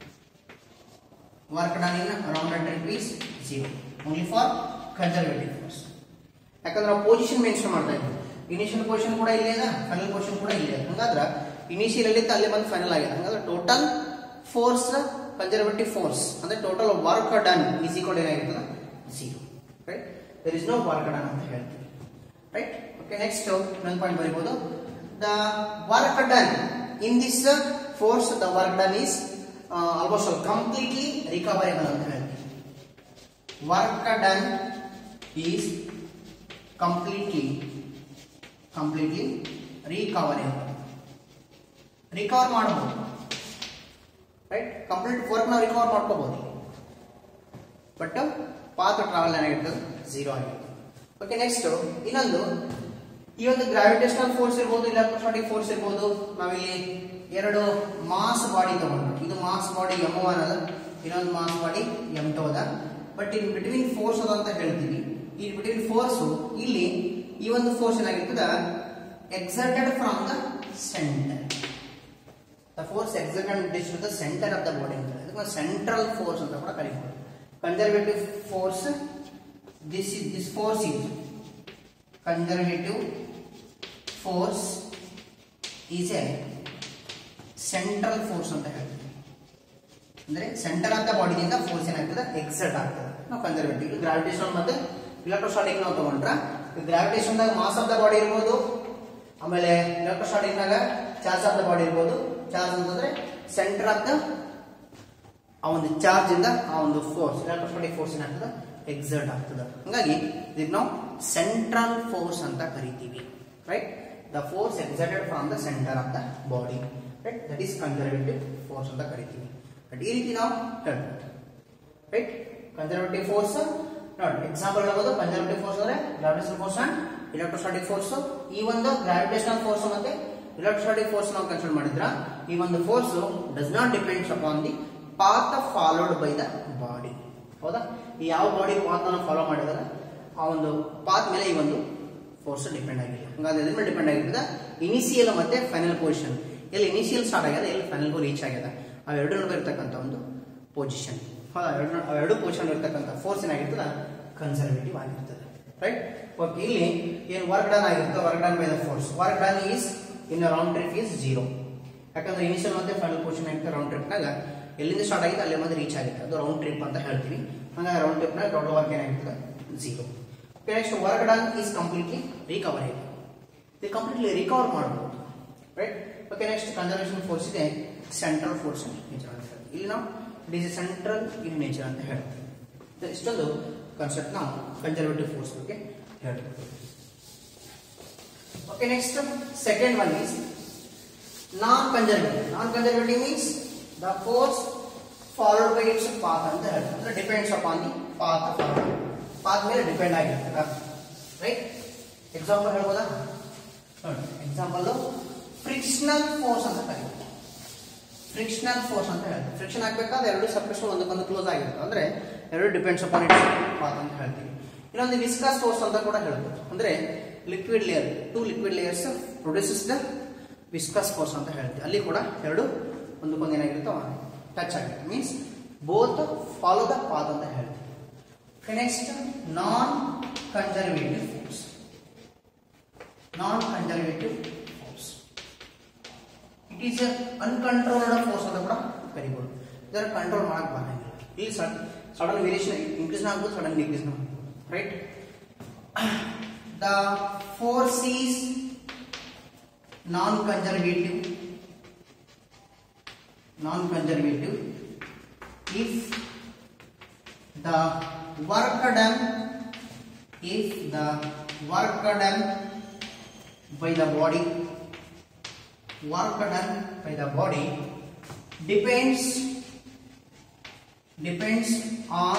work done in rounded trip is zero only for conservative force ಯಾಕಂದ್ರೆ ನಾವು position mention ಮಾಡ್ತಾ ಇದ್ವಿ initial position ಕೂಡ ಇಲ್ಲೇ ಇದೆ ಫೈನಲ್ ಪೊಸಿಷನ್ ಕೂಡ ಇಲ್ಲೇ ಇದೆ ಹಂಗಾದ್ರೆ ಇನಿಷಿಯಲ್ ಅಲ್ಲಿ ಅಲ್ಲೇ ಬಂದು ಫೈನಲ್ ಆಗಿದೆ ಹಂಗಾದ್ರೆ ಟೋಟಲ್ ಫೋರ್ಸ್ ಕನ್ಸರ್ವೇಟಿವ್ ಫೋರ್ಸ್ ಅಂದ್ರೆ total work done is equal ಏನಾಗಿರ್ತದೆ zero right there is no work done ಅಂತ ಹೇಳ್ತೀವಿ ರೈಟ್ ಓಕೆ ನೆಕ್ಸ್ಟ್ ಇನ್ನೊಂದು ಪಾಯಿಂಟ್ ಬರೀಬಹುದು the work done in this force the work done is almost completely recoverable ಅಂತ ಹೇಳ್ತೀವಿ work done is completely completely recoverable recover ಮಾಡಬಹುದು right complete work ನಾವು recover ಮಾಡ್ಕೋಬಹುದು but path travel ಏನಾಗಿರ್ತದೆ zero ಆಗಿರ್ತದೆ okay next ಇನ್ನೊಂದು ಈ ಒಂದು ಗ್ರಾವಿಟೇಷನಲ್ ಫೋರ್ಸ್ ಇರ್ಬೋದು ಇಲೆಕ್ಟ್ರೋಸ್ಟಾಟಿಕ್ ಫೋರ್ಸ್ ಇರ್ಬೋದು ನಾವಿಲ್ಲಿ ಎರಡು ಮಾಸ್ ಬಾಡಿ ತಗೊಂಡು ಇದು ಮಾಸ್ ಬಾಡಿ ಎಮ್ ಒನ್ ಅದ ಇನ್ನೊಂದು ಮಾಸ್ ಬಾಡಿ ಎಂ ಟು ಅದ ಬಟ್ ಇನ್ ಬಿಟ್ವೀನ್ ಫೋರ್ಸ್ ಅದ ಅಂತ ಹೇಳ್ತೀವಿ ಈ ಬಿಟ್ವೀನ್ ಫೋರ್ಸ್ ಇಲ್ಲಿ ಈ ಒಂದು ಫೋರ್ಸ್ ಏನಾಗಿರ್ತದ exerted from the center the force exerted this the center of the body ಅಂತ ಇದಕ್ಕೆ ಸೆಂಟ್ರಲ್ ಫೋರ್ಸ್ ಅಂತ ಕೂಡ ಕರೀತಾರೆ conservative force this is this force is conservative force is a central force ಅಂತ ಹೇಳ್ತೀವಿ ಅಂದ್ರೆ ಸೆಂಟರ್ ಆಫ್ ದ ಬಾಡಿಯಿಂದ force ಏನಾಗ್ತದೆ ಎಕ್ಸರ್ಟ್ ಆಗ್ತದೆ ನಾವು ಕನ್ಸರ್ವೇಟಿವ್ ಗ್ರಾವಿಟೇಷನ್ ಮತ್ತೆ ಇಲೆಕ್ಟ್ರೋಸ್ಟಾಟಿಕ್ ನಾವು ತಗೊಂಡ್ರ ಗ್ರಾವಿಟೇಷನ್ ದಾಗ ಮಾಸ್ ಆಫ್ ದ ಬಾಡಿ ಇರ್ಬೋದು ಆಮೇಲೆ ಇಲೆಕ್ಟ್ರೋಸ್ಟಾಟಿಕ್ ನಾಗ ಚಾರ್ಜ್ ಆಫ್ ದ ಬಾಡಿ ಇರ್ಬೋದು ಚಾರ್ಜ್ ಅಂತಂದ್ರೆ ಸೆಂಟರ್ ಆಫ್ ದ ಆ ಒಂದು ಚಾರ್ಜ್ ಇಂದ ಆ ಒಂದು ಫೋರ್ಸ್ ಎಲೆಕ್ಟ್ರೋಸ್ಟಾಟಿಕ್ ಫೋರ್ಸ್ ಏನಾಗ್ತದೆ ಎಕ್ಸರ್ಟ್ ಆಗ್ತದೆ ಹಂಗಾಗಿ ಇದಕ್ಕೆ ನಾವು ಸೆಂಟ್ರಲ್ ಫೋರ್ಸ್ ಅಂತ ಕರಿತೀವಿ right the force exerted from the center of the body right that is conservative force ಅಂತ ಕರಿತೀವಿ ಬಟ್ ಈ ರೀತಿ ನಾವು ಹೇಳ್ಬೋದು ರೈಟ್ ಕನ್ಸರ್ವೇಟಿವ್ ಫೋರ್ಸ್ ನೋಡಿ ಎಕ್ಸಾಂಪಲ್ ಹೇಳ್ಬೋದು ಕನ್ಸರ್ವೇಟಿವ್ ಫೋರ್ಸ್ ಅಂದ್ರೆ gravitation force and electrostatic force ಈ ಒಂದು ಗ್ರಾವಿಟೇಷನಲ್ ಫೋರ್ಸ್ ಮತ್ತೆ ಇಲೆಕ್ಟ್ರೋಸ್ಟಾಟಿಕ್ ಫೋರ್ಸ್ ನಾವು ಕನ್ಸಿಡರ್ ಮಾಡಿದ್ರ ಈ ಒಂದು force does not depends upon the path followed by the body ಹೌದಾ ಈ ಯಾವ ಬಾಡಿ ಪಾತ್ ಅನ್ನು ಫಾಲೋ ಮಾಡಿದಾಗ ಆ ಒಂದು ಪಾತ್ ಮೇಲೆ ಈ ಒಂದು ಫೋರ್ಸ್ ಡಿಪೆಂಡ್ ಆಗಿಲ್ಲ ಹಂಗಾದ್ರೆ ಎದ್ರ ಮೇಲೆ ಡಿಪೆಂಡ್ ಆಗಿರ್ತದೆ ಇನಿಷಿಯಲ್ ಮತ್ತೆ ಫೈನಲ್ ಪೊಸಿಷನ್ ಎಲ್ಲಿ ಇನಿಷಿಯಲ್ ಸ್ಟಾರ್ಟ್ ಆಗ್ಯದ ಎಲ್ಲಿ ಫೈನಲ್ ರೀಚ್ ಆಗ್ಯದ ಅವೆರಡು ನಡುವೆ ಇರ್ತಕ್ಕಂಥ ಒಂದು ಪೊಸಿಷನ್ ಹೌದಾ ಎರಡು ಅವೆರಡು ಪೊಸಿಷನ್ ಇರ್ತಕ್ಕಂಥ ಫೋರ್ಸ್ ಏನಾಗಿರ್ತದ ಕನ್ಸರ್ವೇಟಿವ್ ಆಗಿರ್ತದೆ ರೈಟ್ ಓಕೆ ಇಲ್ಲಿ ಏನು ವರ್ಕ್ ಡನ್ ಆಗಿರುತ್ತೆ work done by the force work done is in round trip is zero ಯಾಕಂದ್ರೆ ಇನಿಷಿಯಲ್ ಮತ್ತೆ ಫೈನಲ್ ಪೊಸಿಷನ್ ಆಗಿರುತ್ತೆ ರೌಂಡ್ ಟ್ರಿಪ್ನಾಗ ಎಲ್ಲಿಂದ ಸ್ಟಾರ್ಟ್ ಆಗಿದೆ ಅಲ್ಲಿ ಮತ್ತೆ ರೀಚ್ ಆಗುತ್ತೆ ಅದು ರೌಂಡ್ ಟ್ರಿಪ್ ಅಂತ ಹೇಳ್ತೀವಿ ಹಂಗಾಗಿ ರೌಂಡ್ ಟ್ರಿಪ್ನಾಗ ಟೋಟಲ್ ವರ್ಕ್ ಏನಾಗಿರ್ತದೆ zero next work done is completely recover ಆಗಿದೆ ಇದು ಕಂಪ್ಲೀಟ್ಲಿ ರಿಕವರ್ ಮಾಡಬಹುದು right okay next conservation force ಇದೆ ಸೆಂಟ್ರಲ್ ಫೋರ್ಸ್ ನೇಚರ್ ಅಂತ ಹೇಳ್ತೀವಿ ಇಲ್ಲಿ ನಾವು it is a central in nature ಅಂತ ಹೇಳ್ತೀವಿ ಇದು ಇಷ್ಟೊಂದು ಕಾನ್ಸೆಪ್ಟ್ ನಾವು ಕನ್ಸರ್ವೇಟಿವ್ ಫೋರ್ಸ್ ಬಗ್ಗೆ ಹೇಳ್ತೀವಿ okay next second one is non conservative non conservative means the force followed by its path ಅಂತ ಹೇಳ್ತೀವಿ ಅಂದ್ರೆ depends upon the path followed path ಮೇಲೆ ಡಿಪೆಂಡ್ ಆಗಿರ್ತದ ರೈಟ್ ಎಕ್ಸಾಂಪಲ್ ಹೇಳ್ಬೋದಾ ನೋಡಿ ಎಕ್ಸಾಂಪಲ್ ಫ್ರಿಕ್ಷನಲ್ ಫೋರ್ಸ್ ಅಂತ ಕರೀತೀವಿ ಫ್ರಿಕ್ಷನಲ್ ಫೋರ್ಸ್ ಅಂತ ಹೇಳ್ತೀವಿ ಫ್ರಿಕ್ಷನ್ ಆಗ್ಬೇಕಾದ್ರೆ ಎರಡು ಸಪ್ರೇಷನ್ ಒಂದಕ್ಕೊಂದು ಕ್ಲೋಸ್ ಆಗಿರುತ್ತೆ ಅಂದ್ರೆ ಎರಡು ಡಿಪೆಂಡ್ಸ್ ಅಪಾನ್ ಇಟ್ಸ್ ಪಾತ್ ಅಂತ ಹೇಳ್ತೀವಿ ಇನ್ನೊಂದು ವಿಸ್ಕಸ್ ಫೋರ್ಸ್ ಅಂತ ಕೂಡ ಹೇಳ್ಬೋದು ಅಂದ್ರೆ liquid layer two liquid layers produces the viscous force ಅಂತ ಹೇಳ್ತೀವಿ ಅಲ್ಲಿ ಕೂಡ ಎರಡು ಒಂದಕ್ಕೊಂದು ಏನಾಗಿರುತ್ತೋ ಟಚ್ ಆಗಿರುತ್ತೆ means both follow the path ಅಂತ ಹೇಳ್ತೀವಿ next non conservative force non conservative force it is uncontrolled force ಅಂತ ಕೂಡ ಕರಿಬಹುದು ಇದರ ಕಂಟ್ರೋಲ್ ಮಾಡಕ್ ಬರಂಗಿಲ್ಲ ಇಲ್ಲಿ ಸಡನ್ ವೇರಿಯೇಷನ್ ಇನ್ಕ್ರೀಸ್ ಆಗ್ಬೋದು ಸಡನ್ ಡಿಕ್ರೀಸ್ ಆಗ್ಬೋದು right the force is non conservative non conservative if the work done if the work done by the body work done by the body depends depends on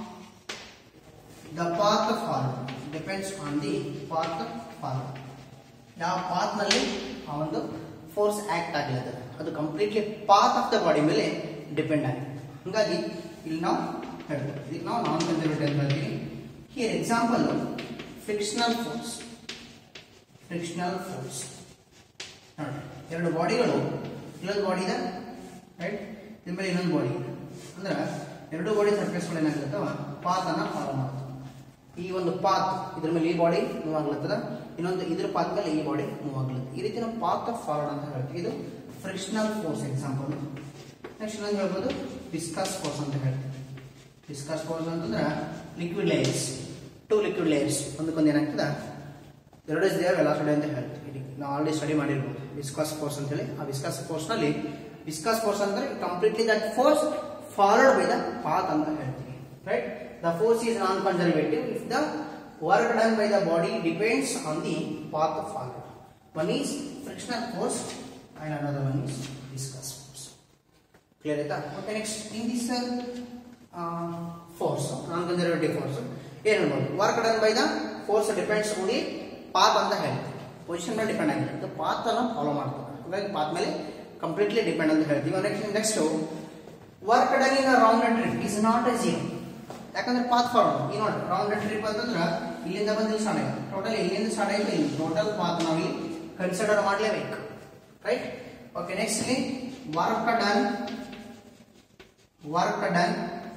the path followed depends on the path followed ಯಾವ path ನಲ್ಲಿ ಆ ಒಂದು force act ಆಗಲಿದೆ ಅದು completely path of the body ಮೇಲೆ depend ಆಗಿದೆ ಹಂಗಾಗಿ ಇಲ್ಲಿ ನಾವು ಹೇಳ್ಬೋದು ಇದಕ್ಕೆ ನಾವು ನಾನ್ ಕನ್ಸರ್ವೇಟಿವ್ ಅಂತ ಹೇಳ್ತೀವಿ here example frictional force frictional force ನೋಡಿ ಎರಡು ಬಾಡಿಗಳು ಇಲ್ಲೊಂದು ಬಾಡಿ ಇದೆ ರೈಟ್ ಇದ್ರ ಮೇಲೆ ಇನ್ನೊಂದು ಬಾಡಿ ಇದೆ ಅಂದ್ರೆ ಎರಡು ಬಾಡಿ ಸರ್ಫೇಸ್ಗಳು ಏನಾಗಿರುತ್ತವ ಪಾತ್ ಅನ್ನ ಫಾಲೋ ಮಾಡ್ತವೆ ಈ ಒಂದು ಪಾತ್ ಇದ್ರ ಮೇಲೆ ಈ ಬಾಡಿ ಮೂವ್ ಆಗ್ಲತ್ತದ ಇನ್ನೊಂದು ಇದ್ರ ಪಾತ್ ಮೇಲೆ ಈ ಬಾಡಿ ಮೂವ್ ಆಗ್ಲತ್ತದ ಈ ರೀತಿ ನಾವು ಪಾತ್ ಆಫ್ ಫಾರ್ವರ್ಡ್ ಅಂತ ಹೇಳ್ತೀವಿ ಇದು ಫ್ರಿಕ್ಷನಲ್ ಫೋರ್ಸ್ ಎಕ್ಸಾಂಪಲ್ ನೆಕ್ಸ್ಟ್ ಇನ್ನೊಂದು ಹೇಳ್ಬೋದು ಡಿಸ್ಕಸ್ ಫೋರ್ಸ್ ಅಂತ ಹೇಳ್ತೀವಿ ಡಿಸ್ಕಸ್ ಫೋರ್ಸ್ ಅಂತಂದ್ರೆ liquid layers two liquid layers ಒಂದಕ್ಕೊಂದು ಏನಾಗ್ತದ ಎರಡು ಇಸ್ ದೇವ್ ವೆಲಾಸಿಟಿ ಅಂತ ಹೇಳ್ತೀವಿ ಇಲ್ಲಿ ನಾವು ಆಲ್ರೆಡಿ ಸ್ಟಡಿ ಮಾಡಿರ್ಬೋದು ವಿಸ್ಕಾಸ್ ಫೋರ್ಸ್ ಅಂತ ಹೇಳಿ ಆ ವಿಸ್ಕಾಸ್ ಫೋರ್ಸ್ ನಲ್ಲಿ ವಿಸ್ಕಾಸ್ ಫೋರ್ಸ್ ಅಂದ್ರೆ completely that force followed by the path ಅಂತ ಹೇಳ್ತೀವಿ right the force is non conservative if the work done by the body depends on the path followed one is frictional force and another one is viscous force clear ಆಯ್ತಾ okay next in this force non conservative force ಏನು ಹೇಳ್ಬೋದು work done by the force depends only path ಅಂತ ಹೇಳ್ತೀವಿ position ಮೇಲೆ depend ಆಗಿರುತ್ತೆ path ಅನ್ನ follow ಮಾಡ್ತಾರೆ ಹಾಗಾಗಿ ಪಾತ್ ಮೇಲೆ ಕಂಪ್ಲೀಟ್ಲಿ ಡಿಪೆಂಡ್ ಅಂತ ಹೇಳ್ತೀವಿ next next work done in round trip is not a zero ಯಾಕಂದ್ರೆ ಪಾತ್ ಫಾರ್ವರ್ಡ್ ಈ ನೋಡಿ ರೌಂಡ್ ಟ್ರಿಪ್ ಅಂತಂದ್ರೆ ಇಲ್ಲಿಂದ ಬಂದು ಇಲ್ಲಿ ಸ್ಟಾರ್ಟ್ ಆಗಿದೆ ಟೋಟಲ್ ಇಲ್ಲಿಂದ ಸ್ಟಾರ್ಟ್ ಆಯ್ತು ಇಲ್ಲಿ ಟೋಟಲ್ ಪಾತ್ ನಾವು ಇಲ್ಲಿ ಕನ್ಸಿಡರ್ ಮಾಡಲೇಬೇಕು ರೈಟ್ ಓಕೆ ನೆಕ್ಸ್ಟ್ ಇಲ್ಲಿ work done work done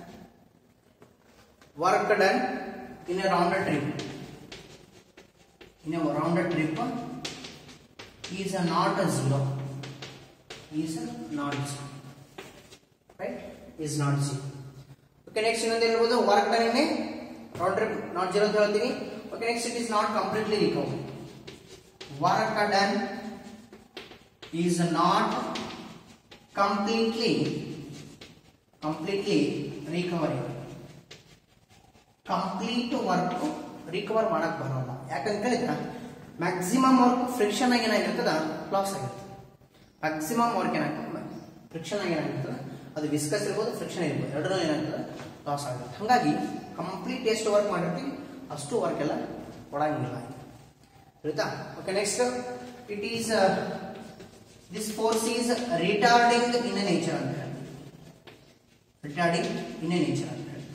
work done in a round trip in a round trip is a not a zero is not zero right is not zero okay next ಇನ್ನೊಂದು ಹೇಳ್ಬೋದು work done in round trip not zero ಅಂತ ಹೇಳ್ತೀನಿ okay next it is not completely recover work done is not completely completely recovery complete work recover ಮಾಡಕ್ ಬರೋಲ್ಲ ಯಾಕಂತ ಹೇಳಿದ್ರೆ maximum work friction ಆಗಿ ಏನಾಗಿರ್ತದ ಲಾಸ್ ಆಗಿರ್ತದೆ ಮ್ಯಾಕ್ಸಿಮಮ್ ವರ್ಕ್ ಏನಾಗ್ತದೆ ಫ್ರಿಕ್ಷನ್ ಆಗಿ ಏನಾಗಿರ್ತದೆ ಅದು ವಿಸ್ಕಸ್ ಇರ್ಬೋದು ಫ್ರಿಕ್ಷನ್ ಇರ್ಬೋದು ಎರಡರಲ್ಲಿ ಏನಾಗ್ತದೆ ಲಾಸ್ ಆಗುತ್ತೆ ಹಾಗಾಗಿ ಕಂಪ್ಲೀಟ್ ಎಷ್ಟು ವರ್ಕ್ ಮಾಡಿರ್ತೀವಿ ಅಷ್ಟು ವರ್ಕ್ ಎಲ್ಲ ಕೊಡಂಗಿಲ್ಲ ಆಯ್ತಾ okay next it is this force is retarding in a nature ಅಂತ ಹೇಳ್ತೀವಿ ರಿಟಾರ್ಡಿಂಗ್ ಇನ್ ಎ ನೇಚರ್ ಅಂತ ಹೇಳ್ತೀವಿ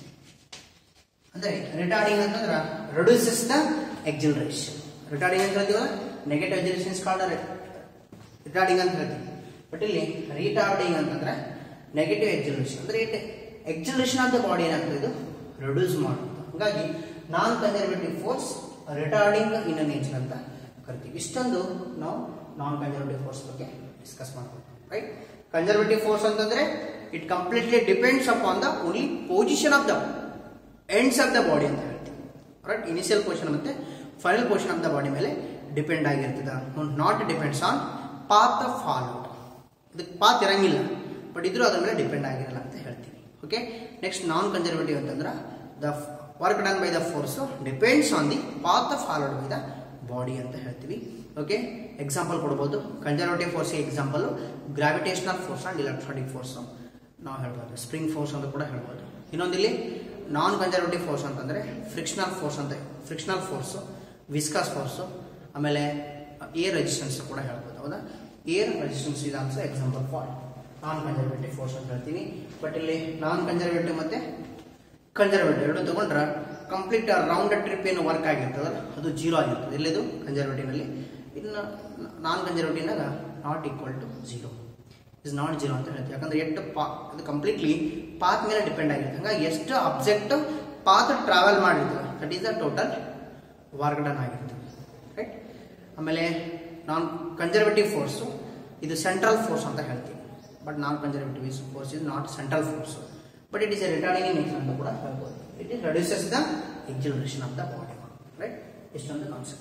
ಅಂದ್ರೆ ರಿಟಾರ್ಡಿಂಗ್ ಅಂತಂದ್ರೆ ರೆಡ್ಯೂಸಸ್ ದ ಎಕ್ಸಿಲರೇಷನ್ ರಿಟಾರ್ಡಿಂಗ್ ಅಂತ ಹೇಳ್ತೀವಲ್ಲ negative acceleration is called retarding ಅಂತ ಹೇಳ್ತೀವಿ ಬಟ್ ಇಲ್ಲಿ ರಿಟಾರ್ಡಿಂಗ್ ಅಂತಂದ್ರೆ ನೆಗೆಟಿವ್ ಎಕ್ಸಿಲರೇಷನ್ ಅಂದ್ರೆ it acceleration of the body ಏನಾಗ್ತದೆ ಇದು ರೆಡ್ಯೂಸ್ ಮಾಡುತ್ತೆ ಹಾಗಾಗಿ non conservative force retarding in nature ಅಂತ ಕರಿತೀವಿ ಇಷ್ಟೊಂದು ನಾವು ನಾನ್ ಕನ್ಸರ್ವೇಟಿವ್ ಫೋರ್ಸ್ ಬಗ್ಗೆ ಡಿಸ್ಕಸ್ ಮಾಡ್ಬೋದು ರೈಟ್ ಕನ್ಸರ್ವೇಟಿವ್ ಫೋರ್ಸ್ ಅಂತಂದ್ರೆ it completely depends upon the only position of the ends of the body ಅಂತ ಹೇಳ್ತೀವಿ ರೈಟ್ ಇನಿಷಿಯಲ್ ಪೊಸಿಷನ್ ಮತ್ತೆ final position of the body ಮೇಲೆ ಡಿಪೆಂಡ್ ಆಗಿರ್ತದ not depends on path of followed ಇದಕ್ಕೆ path ಇರಂಗಿಲ್ಲ but ಇದ್ರೂ ಅದ್ರ ಮೇಲೆ ಡಿಪೆಂಡ್ ಆಗಿರಲ್ಲ ಅಂತ ಹೇಳ್ತೀವಿ ಓಕೆ ನೆಕ್ಸ್ಟ್ ನಾನ್ ಕನ್ಸರ್ವೇಟಿವ್ ಅಂತಂದ್ರೆ the work done by the force depends on the path of followed by the body ಅಂತ ಹೇಳ್ತೀವಿ ಓಕೆ ಎಕ್ಸಾಂಪಲ್ ಕೊಡ್ಬೋದು conservative force example gravitational force and electronic force ನಾವು ಹೇಳ್ಬೋದು ಸ್ಪ್ರಿಂಗ್ ಫೋರ್ಸ್ ಅಂತ ಕೂಡ ಹೇಳ್ಬೋದು ಇನ್ನೊಂದಿಲ್ಲಿ ನಾನ್ ಕನ್ಸರ್ವೇಟಿವ್ ಫೋರ್ಸ್ ಅಂತಂದ್ರೆ ಫ್ರಿಕ್ಷನಲ್ ಫೋರ್ಸ್ ಅಂತ ಫ್ರಿಕ್ಷನಲ್ ಫೋರ್ಸ್ ವಿಸ್ಕಾಸ್ ಫೋರ್ಸ್ ಆಮೇಲೆ ಏರ್ ರೆಸಿಸ್ಟೆನ್ಸ್ ಕೂಡ ಹೇಳ್ಬೋದು ಹೌದಾ ಏರ್ ರೆಸಿಸ್ಟೆನ್ಸ್ ಇದು also example for non conservative force ಅಂತ ಹೇಳ್ತೀವಿ ಬಟ್ ಇಲ್ಲಿ ನಾನ್ ಕನ್ಸರ್ವೇಟಿವ್ ಮತ್ತೆ ಕನ್ಸರ್ವೇಟಿವ್ ಎರಡು ತಗೊಂಡ್ರೆ ಕಂಪ್ಲೀಟ್ ರೌಂಡ್ ಟ್ರಿಪ್ ಏನು ವರ್ಕ್ ಆಗಿರ್ತದಲ್ಲ ಅದು ಜೀರೋ ಆಗಿರ್ತದೆ ಎಲ್ಲಿದು ಕನ್ಸರ್ವೇಟಿವ್ ಅಲ್ಲಿ ಇನ್ನು ನಾನ್ ಕನ್ಸರ್ವೇಟಿವ್ನಾಗ not equal to zero is not zero ಅಂತ ಹೇಳ್ತೀವಿ ಯಾಕಂದ್ರೆ ಎಷ್ಟು ಪಾ ಅದು ಕಂಪ್ಲೀಟ್ಲಿ ಪಾತ್ ಮೇಲೆ ಡಿಪೆಂಡ್ ಆಗಿರುತ್ತೆ ಹಂಗಾಗಿ ಎಷ್ಟು ಅಬ್ಜೆಕ್ಟ್ ಪಾತ್ ಟ್ರಾವೆಲ್ ಮಾಡಿರ್ತದೆ that is the total work done ಆಗಿರ್ತದೆ ರೈಟ್ ಆಮೇಲೆ ನಾನ್ ಕನ್ಸರ್ವೇಟಿವ್ ಫೋರ್ಸು ಇದು ಸೆಂಟ್ರಲ್ ಫೋರ್ಸ್ ಅಂತ ಹೇಳ್ತೀವಿ but non conservative force is not central force but it is a returning nature ಅಂತ ಕೂಡ ಹೇಳ್ಬೋದು it is reduces the acceleration of the body right ಇಷ್ಟೊಂದು concept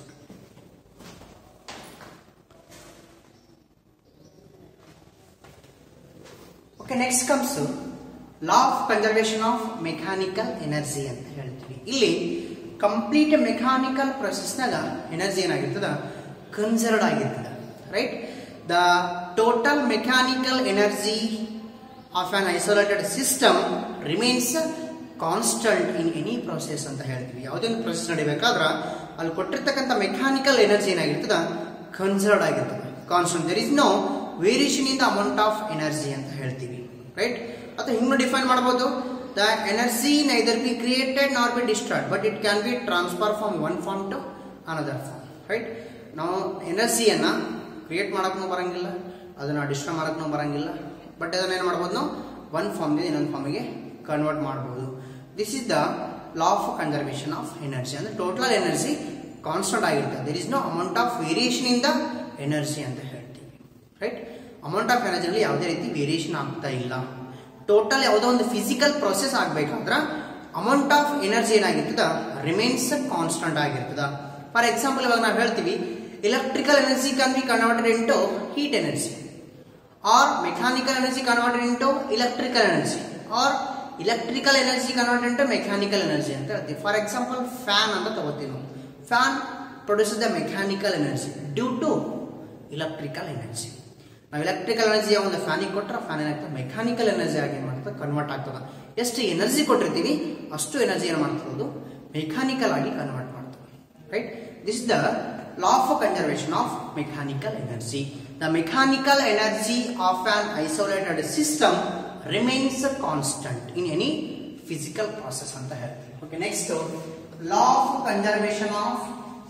okay next comes law of conservation of mechanical energy ಅಂತ ಹೇಳ್ತೀವಿ ಇಲ್ಲಿ complete mechanical ಪ್ರೊಸೆಸ್ನಾಗ energy ಏನಾಗಿರ್ತದ conserved ಆಗಿರ್ತದ right the total mechanical energy of an isolated system remains constant in any process ಅಂತ ಹೇಳ್ತೀವಿ ಯಾವುದೇ ಒಂದು ಪ್ರೊಸೆಸ್ ನಡಿಬೇಕಾದ್ರೆ ಅಲ್ಲಿ ಕೊಟ್ಟಿರ್ತಕ್ಕಂಥ ಮೆಕ್ಯಾನಿಕಲ್ ಎನರ್ಜಿ ಏನಾಗಿರ್ತದ ಕನ್ಸರ್ವ್ಡ್ ಆಗಿರ್ತದೆ constant there is no variation in the amount of energy ಅಂತ ಹೇಳ್ತೀವಿ ರೈಟ್ ಅಥವಾ ಹಿಂಗೆ ಡಿಫೈನ್ ಮಾಡ್ಬೋದು the energy neither be created nor be destroyed but it can be transfer from one form to another form right ನಾವು ಎನರ್ಜಿಯನ್ನ create ಮಾಡೋಕ್ಕೂ ಬರಂಗಿಲ್ಲ ಅದನ್ನ ಡಿಸ್ಟ್ರಾಯ್ ಮಾಡೋಕ್ಕೂ ಬರಂಗಿಲ್ಲ ಬಟ್ ಅದನ್ನ ಏನು ಮಾಡ್ಬೋದು ನಾವು ಒನ್ ಫಾರ್ಮ್ಗೆ ಇನ್ನೊಂದು ಫಾರ್ಮಿಗೆ ಕನ್ವರ್ಟ್ ಮಾಡ್ಬೋದು this is the law of conservation of energy ಅಂದ್ರೆ ಟೋಟಲ್ ಎನರ್ಜಿ ಕಾನ್ಸ್ಟಂಟ್ ಆಗಿರ್ತದೆ there is no amount of variation in the energy ಅಂತ ಹೇಳ್ತೀವಿ ರೈಟ್ ಅಮೌಂಟ್ ಆಫ್ ಎನರ್ಜಿಯಲ್ಲಿ ಯಾವುದೇ ರೀತಿ ವೇರಿಯೇಷನ್ ಆಗ್ತಾ ಇಲ್ಲ ಟೋಟಲ್ ಯಾವುದೋ ಒಂದು ಫಿಸಿಕಲ್ ಪ್ರೊಸೆಸ್ ಆಗ್ಬೇಕಾದ್ರೆ ಅಮೌಂಟ್ ಆಫ್ ಎನರ್ಜಿ ಏನಾಗಿರ್ತದ ರಿಮೈನ್ಸ್ ಕಾನ್ಸ್ಟಂಟ್ ಆಗಿರ್ತದ ಫಾರ್ ಎಕ್ಸಾಂಪಲ್ ಇವಾಗ ನಾವು ಹೇಳ್ತೀವಿ electrical energy can be converted into heat energy or mechanical energy converted into electrical energy or electrical energy converted into mechanical energy ಅಂತ ಹೇಳ್ತೀವಿ for example fan ಅಂತ ತಗೋತೀವಿ ನಾವು fan produce the mechanical energy due to electrical energy ನಾವು electrical energy ಒಂದು ಫ್ಯಾನಿಗೆ ಕೊಟ್ಟರೆ fan ಏನಾಗ್ತದೆ ಮೆಕ್ಯಾನಿಕಲ್ ಎನರ್ಜಿ ಆಗಿ ಏನು ಮಾಡ್ತದೆ ಕನ್ವರ್ಟ್ ಆಗ್ತದೆ ಎಷ್ಟು ಎನರ್ಜಿ ಕೊಟ್ಟಿರ್ತೀವಿ ಅಷ್ಟು ಎನರ್ಜಿ ಏನು ಮಾಡ್ತದೆ ಅದು ಮೆಕ್ಯಾನಿಕಲ್ ಆಗಿ ಕನ್ವರ್ಟ್ ಮಾಡ್ತದೆ right this the law of conservation of mechanical energy the mechanical energy of an isolated system remains constant in any physical process ಅಂತ ಹೇಳ್ತೀವಿ okay next law of conservation of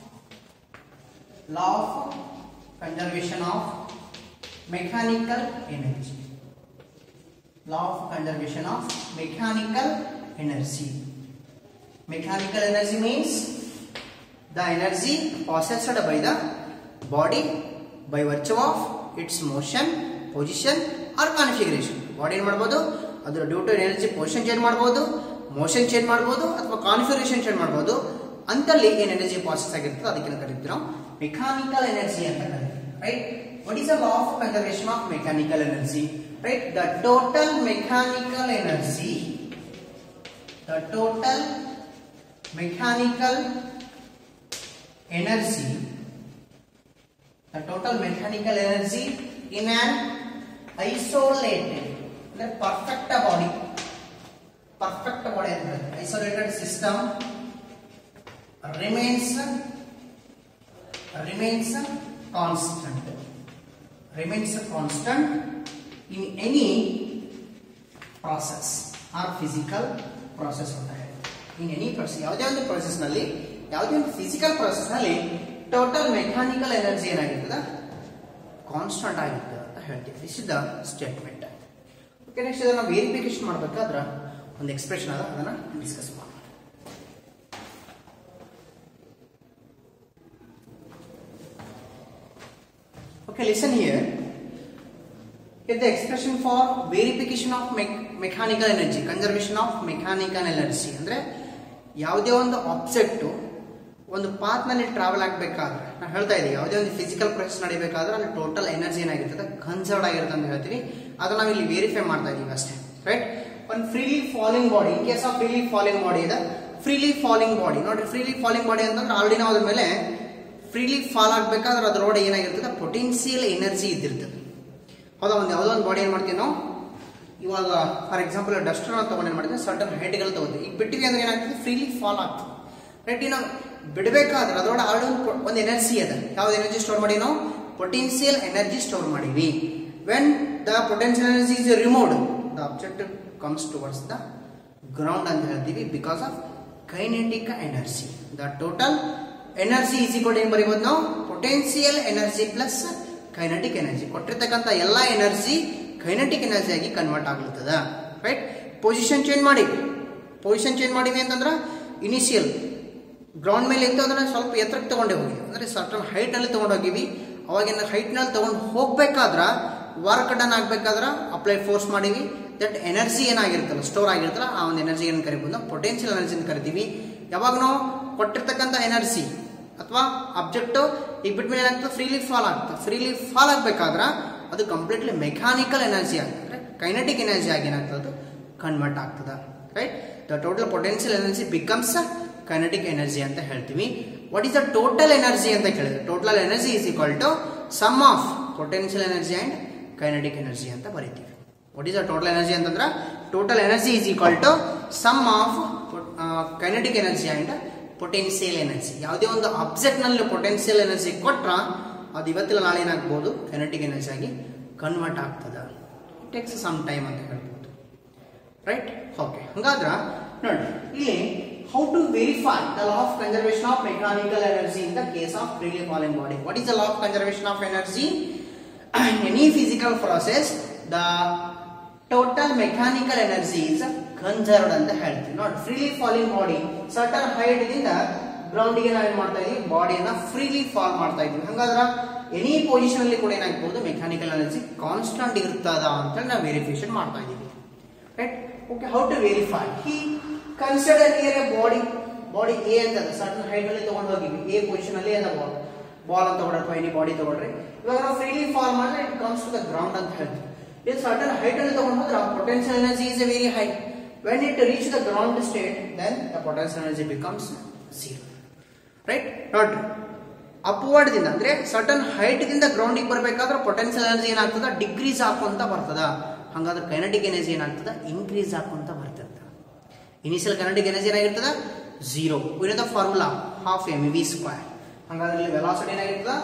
law of conservation of mechanical energy law of conservation of mechanical energy mechanical energy means the energy possessed by the body by virtue of its motion position or configuration body ಏನು ಮಾಡ್ಬೋದು ಅದರ due to energy position change ಮಾಡ್ಬೋದು motion change ಮಾಡ್ಬೋದು ಅಥವಾ configuration change ಮಾಡ್ಬೋದು ಅಂತಲ್ಲಿ ಏನು energy passes ಆಗಿರ್ತದೆ ಅದಕ್ಕೆ ಕರಿತೀವಿ ನಾವು ಮೆಕ್ಯಾನಿಕಲ್ ಎನರ್ಜಿ ಅಂತ ಕರಿತೀವಿ right what is the law of conservation of mechanical energy right the total mechanical energy the total mechanical energy the total mechanical energy in an isolated ಅಂದ್ರೆ perfect body perfect body ಅಂದ್ರೆ isolated system remains remains constant remains constant in any process or physical process ಅಂತ ಹೇಳಿ ಇನ್ any process ಯಾವುದೇ ಒಂದು process ನಲ್ಲಿ ಯಾವುದೇ ಒಂದು physical process ನಲ್ಲಿ ಟೋಟಲ್ ಮೆಕ್ಯಾನಿಕಲ್ ಎನರ್ಜಿ ಏನಾಗಿರ್ತದ ಕಾನ್ಸ್ಟಂಟ್ ಆಗಿರ್ತದೆ ಅಂತ ಹೇಳ್ತೀವಿ this is the statement okay next ಇದನ್ನ ವೇರಿಫಿಕೇಶನ್ ಮಾಡ್ಬೇಕಾದ್ರೆ ಒಂದು ಎಕ್ಸ್ಪ್ರೆಷನ್ ಅದ ಅದನ್ನ ಡಿಸ್ಕಸ್ ಮಾಡೋಣ Okay, listen here. Get the expression for verification of mech- mechanical energy, conservation of mechanical energy. ಅಂದ್ರೆ ಯಾವುದೇ ಒಂದು ಆಬ್ಜೆಕ್ಟ್ ಒಂದು ಪಾತ್ ನಲ್ಲಿ ಟ್ರಾವೆಲ್ ಆಗಬೇಕಾದ್ರೆ ನಾವು ಹೇಳ್ತಾ ಇದ್ದೀವಿ ಯಾವುದೇ ಒಂದು ಫಿಸಿಕಲ್ ಪ್ರೊಸೆಸ್ ನಡಿಬೇಕಾದ್ರೆ ಅಲ್ಲಿ ಟೋಟಲ್ ಎನರ್ಜಿ ಏನಾಗಿರ್ತದೆ ಕನ್ಸರ್ವ್ಡ್ ಆಗಿರುತ್ತೆ ಅಂತ ಹೇಳ್ತೀವಿ ಅದನ್ನ ನಾವು ಇಲ್ಲಿ ವೆರಿಫೈ ಮಾಡ್ತಾ ಇದೀವಿ ಅಷ್ಟೇ ರೈಟ್ ಒಂದು freely falling body in case of freely falling body ಇದೆ ಫ್ರೀಲಿ ಫಾಲಿಂಗ್ ಬಾಡಿ ನೋಡ್ರಿ ಫ್ರೀಲಿ ಫಾಲಿಂಗ್ ಬಾಡಿ ಅಂತಂದ್ರೆ ಆಲ್ರೆಡಿ ನಾವು ಅದ್ರ ಮೇಲೆ ಫ್ರೀಲಿ ಫಾಲ್ ಆಗ್ಬೇಕಾದ್ರೆ ಅದರೊಳಗೆ ಏನಾಗಿರ್ತದೆ ಪೊಟೆನ್ಸಿಯಲ್ ಎನರ್ಜಿ ಇದ್ದಿರ್ತದೆ ಹೌದಾ ಒಂದು ಯಾವುದೋ ಒಂದು ಬಾಡಿ ಏನು ಮಾಡ್ತೀವಿ ನಾವು ಇವಾಗ ಫಾರ್ ಎಕ್ಸಾಂಪಲ್ ಡಸ್ಟರ್ ತಗೊಂಡು ಏನು ಮಾಡ್ತೀವಿ ಸರ್ಟನ್ ಹೈಟ್ಗಳು ತಗೋತೀವಿ ಈಗ ಬಿಟ್ಟಿವಿ ಅಂದ್ರೆ ಏನಾಗ್ತದೆ ಫ್ರೀಲಿ ಫಾಲ್ ಆಗ್ತದೆ ರೈಟ್ ನಾವು ಬಿಡಬೇಕಾದ್ರೆ ಅದರೊಳಗೆ ಆಲ್ರೆಡಿ ಒಂದು ಒಂದು ಎನರ್ಜಿ ಅದ ಯಾವ್ದು ಎನರ್ಜಿ ಸ್ಟೋರ್ ಮಾಡಿ ನಾವು ಪೊಟೆನ್ಸಿಯಲ್ ಎನರ್ಜಿ ಸ್ಟೋರ್ ಮಾಡಿವಿ when the potential energy is removed the object comes towards the ground ಅಂತ ಹೇಳ್ತೀವಿ because of kinetic energy the total energy is equal ಏನ್ ಬರೀಬಹುದು ನಾವು potential energy plus kinetic energy ಕೊಟ್ಟಿರ್ತಕ್ಕಂಥ ಎಲ್ಲಾ ಎನರ್ಜಿ ಕೈನೆಟಿಕ್ ಎನರ್ಜಿ ಆಗಿ convert ಆಗ್ಲತ್ತದ ರೈಟ್ ಪೊಸಿಷನ್ ಚೇಂಜ್ ಮಾಡಿವಿ ಪೊಸಿಷನ್ ಚೇಂಜ್ ಮಾಡಿವಿ ಅಂತಂದ್ರೆ ಇನಿಷಿಯಲ್ ಗ್ರೌಂಡ್ ಮೇಲೆ ಇತ್ತು ಅದನ್ನ ಸ್ವಲ್ಪ ಎತ್ತರಕ್ಕೆ ತಗೊಂಡೇ ಹೋಗಿ ಅಂದ್ರೆ ಸರ್ಟನ್ ಹೈಟ್ ಅಲ್ಲಿ ತಗೊಂಡು ಹೋಗಿವಿ ಅವಾಗಿನ ಹೈಟ್ ನಲ್ಲಿ ತಗೊಂಡು ಹೋಗ್ಬೇಕಾದ್ರ ವರ್ಕ್ ಡನ್ ಆಗ್ಬೇಕಾದ್ರ ಅಪ್ಲೈ ಫೋರ್ಸ್ ಮಾಡಿವಿ ದಟ್ ಎನರ್ಜಿ ಏನಾಗಿರ್ತಲ್ಲ ಸ್ಟೋರ್ ಆಗಿರ್ತಲ್ಲ ಆ ಒಂದು ಎನರ್ಜಿ ಏನು ಕರಿಬೋದು ಪೊಟೆನ್ಷಿಯಲ್ ಎನರ್ಜಿ ಅಂತ ಕರಿತೀವಿ ಯಾವಾಗ ನಾವು ಕೊಟ್ಟಿರ್ತಕ್ಕಂಥ ಎನರ್ಜಿ ಅಥವಾ ಅಬ್ಜೆಕ್ಟ್ ಈಗ ಬಿಟ್ಮೇಲೆ ಏನಾಗ್ತದೆ ಫ್ರೀಲಿ ಫಾಲ್ ಆಗ್ತದೆ ಫ್ರೀಲಿ ಫಾಲ್ ಆಗ್ಬೇಕಾದ್ರ ಅದು ಕಂಪ್ಲೀಟ್ಲಿ ಮೆಕ್ಯಾನಿಕಲ್ ಎನರ್ಜಿ ಆಗ್ತದೆ ಕೈನೆಟಿಕ್ ಎನರ್ಜಿ ಆಗಿ ಏನಾಗ್ತದೆ ಅದು ಕನ್ವರ್ಟ್ ಆಗ್ತದೆ right the total potential energy becomes kinetic energy ಅಂತ ಹೇಳ್ತೀವಿ what is the total energy ಅಂತ ಕೇಳಿದ್ರೆ total energy is equal to sum of potential energy and kinetic energy ಅಂತ ಬರೀತೀವಿ what is the total energy ಅಂತಂದ್ರೆ total energy is equal to sum of kinetic energy and potential energy ಯಾವುದೇ ಒಂದು object ನಲ್ಲಿ potential energy ಕೊಟ್ರ ಅದು ಇವತ್ತಿಲ್ಲ ನಾಳೆ ಏನಾಗ್ಬೋದು ಕೈನೆಟಿಕ್ ಎನರ್ಜಿ ಆಗಿ ಕನ್ವರ್ಟ್ ಆಗ್ತದ ಇಟ್ ಟೇಕ್ಸ್ ಸಮ್ ಟೈಮ್ ಅಂತ ಹೇಳ್ಬೋದು ರೈಟ್ ಓಕೆ ಹಂಗಾದ್ರ ನೋಡಿ ಇಲ್ಲಿ how to verify the law of conservation of mechanical energy in the case of freely falling body what is the law of conservation of energy any physical process the total mechanical energy is conserved ಅಂತ ಹೇಳ್ತೀವಿ ನೋಡಿ freely falling body certain height ದಿಂದ ground ಗೆ ನಾವೇನ್ ಮಾಡ್ತಾ ಇದೀವಿ ಬಾಡಿಯನ್ನ freely fall ಮಾಡ್ತಾ ಇದೀವಿ ಹಂಗಾದ್ರ ಎನಿ ಪೊಸಿಷನ್ ಅಲ್ಲಿ ಕೂಡ ಏನಾಗಬಹುದು ಮೆಕ್ಯಾನಿಕಲ್ ಎನರ್ಜಿ ಕಾನ್ಸ್ಟಂಟ್ ಇರ್ತದ ಅಂತ ನಾವು ವೆರಿಫಿಕೇಶನ್ ಮಾಡ್ತಾ ಇದೀವಿ right okay how to verify he consider near a body body a ಅಂತ ಸರ್ಟನ್ ಹೈಟ್ ಅಲ್ಲಿ ತಗೊಂಡು ಹೋಗಿವಿ ಎ ಪೊಸಿಷನ್ ಅಲ್ಲಿ ಅದ ಬಾಲ್ ಬಾಲ್ ಅಂತ ತಗೊಳ್ರಿ ಅಥವಾ ಎನಿ ಬಾಡಿ ತಗೊಳ್ರಿ ಇವಾಗ ನಾವು ಫ್ರೀಲಿ ಫಾಲ್ ಮಾಡಿದ್ರೆ it comes to the ground ಅಂತ ಹೇಳ್ತೀವಿ ಇದು ಸರ್ಟನ್ ಹೈಟ್ ಅಲ್ಲಿ ತಗೊಂಡು ಹೋದ್ರೆ potential energy is a very high when it reach the ground state then the potential energy becomes zero right ನೋಡ್ರಿ ಅಪ್ವರ್ಡ್ ದಿಂದ ಅಂದ್ರೆ ಸರ್ಟನ್ ಹೈಟ್ ದಿಂದ ಗ್ರೌಂಡ್ ಗೆ ಬರಬೇಕಾದ್ರೆ ಪೊಟೆನ್ಷಿಯಲ್ ಎನರ್ಜಿ ಏನಾಗ್ತದ ಡಿಕ್ರೀಸ್ ಹಾಕೊಂತ ಬರ್ತದ ಹಂಗಾದ್ರೆ ಕೈನೆಟಿಕ್ ಎನರ್ಜಿ ಏನಾಗ್ತದ ಇನ್ಕ್ರೀಸ್ ಹಾಕೊಂತ ಬರ್ತದ ಇನಿಷಿಯಲ್ ಕೈನೆಟಿಕ್ ಎನರ್ಜಿ ಏನಾಗಿರ್ತದ zero the formula half M V square ಹಂಗಾದ್ರೆ ಇಲ್ಲಿ ವೆಲಾಸಿಟಿ ಏನಾಗಿರ್ತದ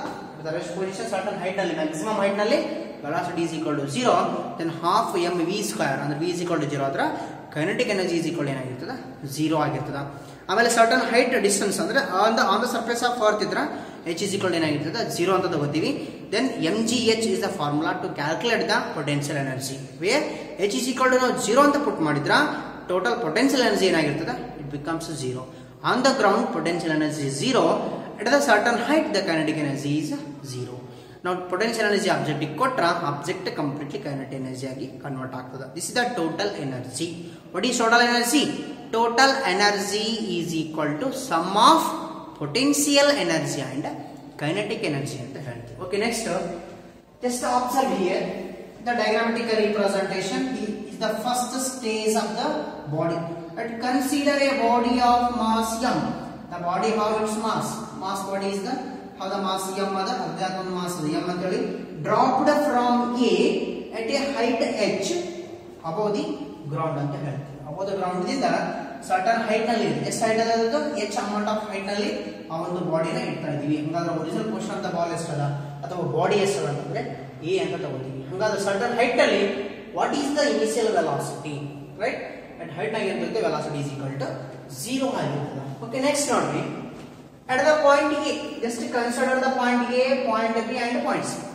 at the rest position certain height ನಲ್ಲಿ maximum height ನಲ್ಲಿ velocity is equal to 0 then half m v square ಅಂದ್ರೆ v is equal to 0 ಆದ್ರೆ kinetic energy is equal ಏನಾಗಿರ್ತದ 0 ಆಗಿರ್ತದ ಆಮೇಲೆ ಸರ್ಟನ್ ಹೈಟ್ ಡಿಸ್ಟೆನ್ಸ್ ಅಂದ್ರೆ on the on the surface of earth ಇದ್ರ H is equal ಏನಾಗಿರ್ತದೆ zero ಅಂತ ತಗೋತೀವಿ then M G H is the formula to calculate the potential energy where H is equal to ನಾವು zero ಅಂತ put ಮಾಡಿದ್ರ total potential energy ಏನಾಗಿರ್ತದೆ it becomes zero on the ground potential energy zero at the certain height the kinetic energy is zero ನಾವು potential energy ಆಬ್ಜೆಕ್ಟಿಗೆ ಕೊಟ್ರ object completely kinetic energy ಆಗಿ convert ಆಗ್ತದೆ this is the total energy what is total energy total energy is equal to sum of potential energy and kinetic energy ಅಂತ ಹೇಳ್ತೀವಿ okay next just observe here the diagrammatic representation is the first stage of the body but consider a body of mass m the body how its mass mass body is the how the mass m ಅದ ಅದ್ಯಾಕ ಒಂದು mass ಅದ m ಅಂತ ಹೇಳಿ dropped from a at a height h above the ground ಅಂತ ಹೇಳ್ತೀವಿ above the ground ದಿಂದ certain height ನಲ್ಲಿ ಇದೆ ಎಷ್ಟು ಹೈಟ್ ಅದ ಎಚ್ ಅಮೌಂಟ್ ಆಫ್ ಹೈಟ್ ನಲ್ಲಿ ಆ ಒಂದು ಬಾಡಿನ ಇಡ್ತಾ ಇದೀವಿ ಹಂಗಾದ್ರೆ original portion of the ball ಎಷ್ಟದ ಅಥವಾ ಬಾಡಿ ಎಷ್ಟದ ಅಂತಂದ್ರೆ ಎ ಅಂತ ತಗೋತೀವಿ ಹಂಗಾದ್ರೆ ಸರ್ಟನ್ ಹೈಟ್ ಅಲ್ಲಿ what is the initial velocity right at height ನಾಗ ಏನಿರುತ್ತೆ velocity is equal to zero ಆಗಿರ್ತದೆ ಓಕೆ ನೆಕ್ಸ್ಟ್ ನೋಡ್ರಿ at the point A just consider the point A point B and point C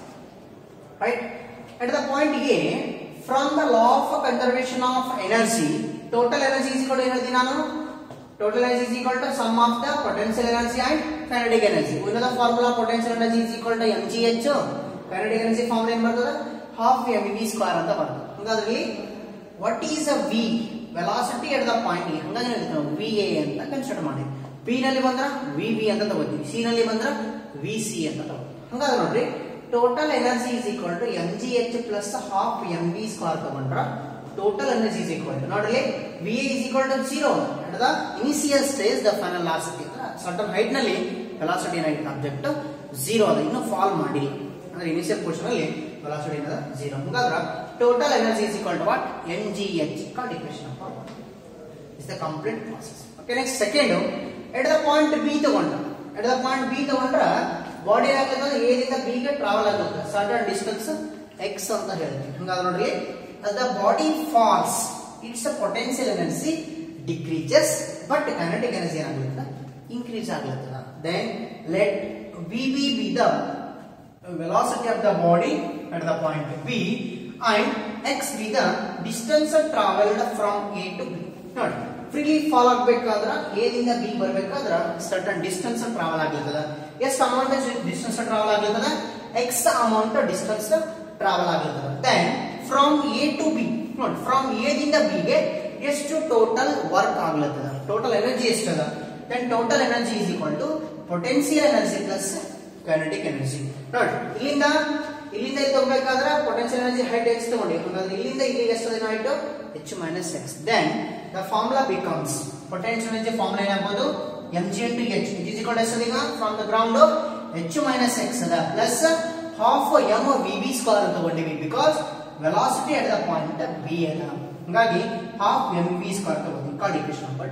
right at the point A from the law of conservation of energy total energy is equal to energy ನಾನು total energy is equal to sum of the potential energy and kinetic energy we know the formula potential energy is equal to mgh kinetic energy formula ಏನು ಬರ್ತದೆ half mv square ಅಂತ ಬರ್ತದೆ ಹಾಗಾದ್ರೆ what is a v velocity at the point A ಹಂಗಾಗಿ ನಾವು va ಅಂತ consider ಮಾಡಿ B ನಲ್ಲಿ ಬಂದ್ರ ವಿ ಬಿ ಅಂತ ತಗೋತೀವಿ ಸಿ ನಲ್ಲಿ ಬಂದ್ರ ವಿ ಸಿ ಅಂತ ತಗೋತೀವಿ ಹಂಗಾದ್ರೆ ನೋಡ್ರಿ total energy is equal to M G H plus half M V square ತಗೊಂಡ್ರ total energy is equal to ನೋಡ್ರಿ V A is equal to zero at the initial stage the final velocity certain height ನಲ್ಲಿ velocity ಏನಾಗಿತ್ತು object zero ಅದ ಇನ್ನು fall ಮಾಡಿ ಅಂದ್ರೆ initial portion ಅಲ್ಲಿ velocity ಏನದ ಜೀರೋ ಹಂಗಾದ್ರೆ total energy is equal to what M G H called equation of is the complete process okay next second at the point B ತಗೊಂಡ್ರ at the point B ತಗೊಂಡ್ರ body ಆಗ್ಲತ್ತಂದ್ರೆ A ದಿಂದ B ಗೆ travel ಆಗುತ್ತೆ certain distance X ಅಂತ ಹೇಳ್ತೀವಿ ಹಂಗಾದ್ರೆ ನೋಡ್ರಿ the body falls its potential energy decreases but kinetic energy ಏನಾಗ್ಲತ್ತ ಇನ್ಕ್ರೀಸ್ ಆಗ್ಲತ್ತದ then let V B be the velocity of the body at the point B and x be the distance traveled from A to B. ನೋಡಿ freely fall ಆಗ್ಬೇಕಾದ್ರ A ದಿಂದ B ಬರ್ಬೇಕಾದ್ರ certain distance travel ಆಗ್ಲಿರ್ತದ ಎಷ್ಟು amount distance travel ಆಗ್ಲಿರ್ತದ X amount distance travel ಆಗ್ಲಿರ್ತದ then from A to B ನೋಡಿ from A ದಿಂದ ಬಿ ಗೆ ಎಷ್ಟು ಟೋಟಲ್ ವರ್ಕ್ ಆಗ್ಲತ್ತದ ಟೋಟಲ್ ಎನರ್ಜಿ ಎಷ್ಟದ then total energy is equal to potential energy plus kinetic energy ನೋಡಿ ಇಲ್ಲಿಂದ ಇಲ್ಲಿಂದ ಇಲ್ಲಿ ತಗೋಬೇಕಾದ್ರೆ ಪೊಟೆನ್ಷಿಯಲ್ ಎನರ್ಜಿ ಹೈಟ್ ಎಕ್ಸ್ ತಗೊಂಡಿವಿ ಹಾಗಾದ್ರೆ ಇಲ್ಲಿಂದ ಇಲ್ಲಿಗೆ ಎಷ್ಟು ದಿನ height H minus X then the formula becomes potential energy formula ಏನಾಗ್ಬೋದು M G into H it is equal ಎಷ್ಟು ಈಗ from the ground H minus X ಅದ plus half M V B square ತಗೊಂಡಿವಿ because velocity at the point B ಅದ ಹಂಗಾಗಿ half M V square ತಗೊಂಡಿವಿ called equation but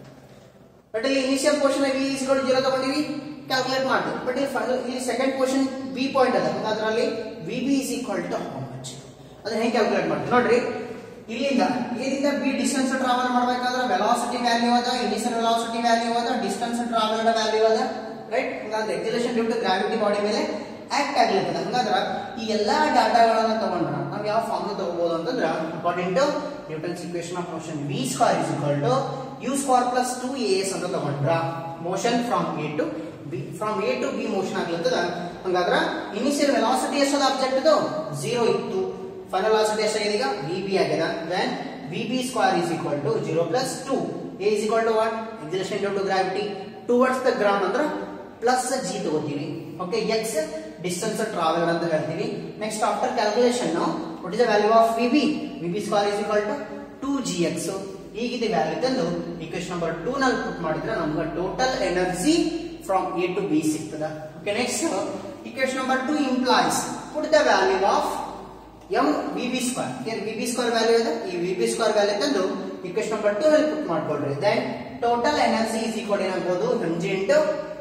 but ಇಲ್ಲಿ initial portion V is zero ತಗೊಂಡಿವಿ calculate ಮಾಡ್ತೀವಿ but ಇಲ್ಲಿ final ಇಲ್ಲಿ ಸೆಕೆಂಡ್ ಪೋರ್ಷನ್ ಬಿ ಪಾಯಿಂಟ್ ಅದ ಅದರಲ್ಲಿ V B is equal to how much ಅದನ್ನ ಹೆಂಗೆ ಕ್ಯಾಲ್ಕುಲೇಟ್ ಮಾಡ್ತೀವಿ ನೋಡ್ರಿ ಇಲ್ಲಿಂದ ಇಲ್ಲಿಂದ ಬಿ ಡಿಸ್ಟೆನ್ಸ್ ಟ್ರಾವೆಲ್ ಮಾಡಬೇಕಾದ್ರೆ ವೆಲಾಸಿಟಿ ವ್ಯಾಲ್ಯೂ ಅದ ಇನಿಷಿಯಲ್ ವೆಲಾಸಿಟಿ ವ್ಯಾಲ್ಯೂ ಅದ ಡಿಸ್ಟೆನ್ಸ್ ಟ್ರಾವೆಲ್ಡ್ ವ್ಯಾಲ್ಯೂ ಅದ ರೈಟ್ ಹಂಗಾದ್ರೆ acceleration due to gravity body ಮೇಲೆ ಆಕ್ಟ್ ಆಗ್ಲಿರ್ತದೆ ಹಂಗಾದ್ರೆ ಈ ಎಲ್ಲಾ ಡಾಟಾಗಳನ್ನ ತಗೊಂಡ್ರ ನಾವು ಯಾವ ಫಾರ್ಮ್ ತಗೋಬಹುದು ಅಂತಂದ್ರ according to Newton's equation of motion V square is equal to U square plus two A S ಅಂತ ತಗೊಂಡ್ರ motion from A to B from A to B motion ಆಗ್ಲತ್ತದ ಹಂಗಾದ್ರ ಇನಿಷಿಯಲ್ ವೆಲಾಸಿಟಿ ಎಷ್ಟದ ಆಬ್ಜೆಕ್ಟ್ ಇದು zero ಇತ್ತು final velocity ಎಷ್ಟಾಗಿದೆ ಈಗ V B ಆಗ್ಯದ then V B square is equal to zero plus two A is equal to what acceleration due to gravity towards the ground ಅಂದ್ರೆ plus G ತಗೋತೀವಿ okay X distance travel ಅಂತ ಹೇಳ್ತೀವಿ next after calculation what is the value of V B V B square is equal to two G X ಈಗಿದೆ value ತಂದು equation number two ನಲ್ಲಿ put ಮಾಡಿದ್ರೆ ನಮ್ಗೆ total energy from A to B ಸಿಗ್ತದ okay next equation number two implies put the value of M V B square ಏನು V B square value ಇದೆ ಈ V B square value ತಂದು equation number two ನಲ್ಲಿ put ಮಾಡ್ಕೊಳ್ರಿ then total energy is equal ಏನಾಗ್ಬೋದು M G into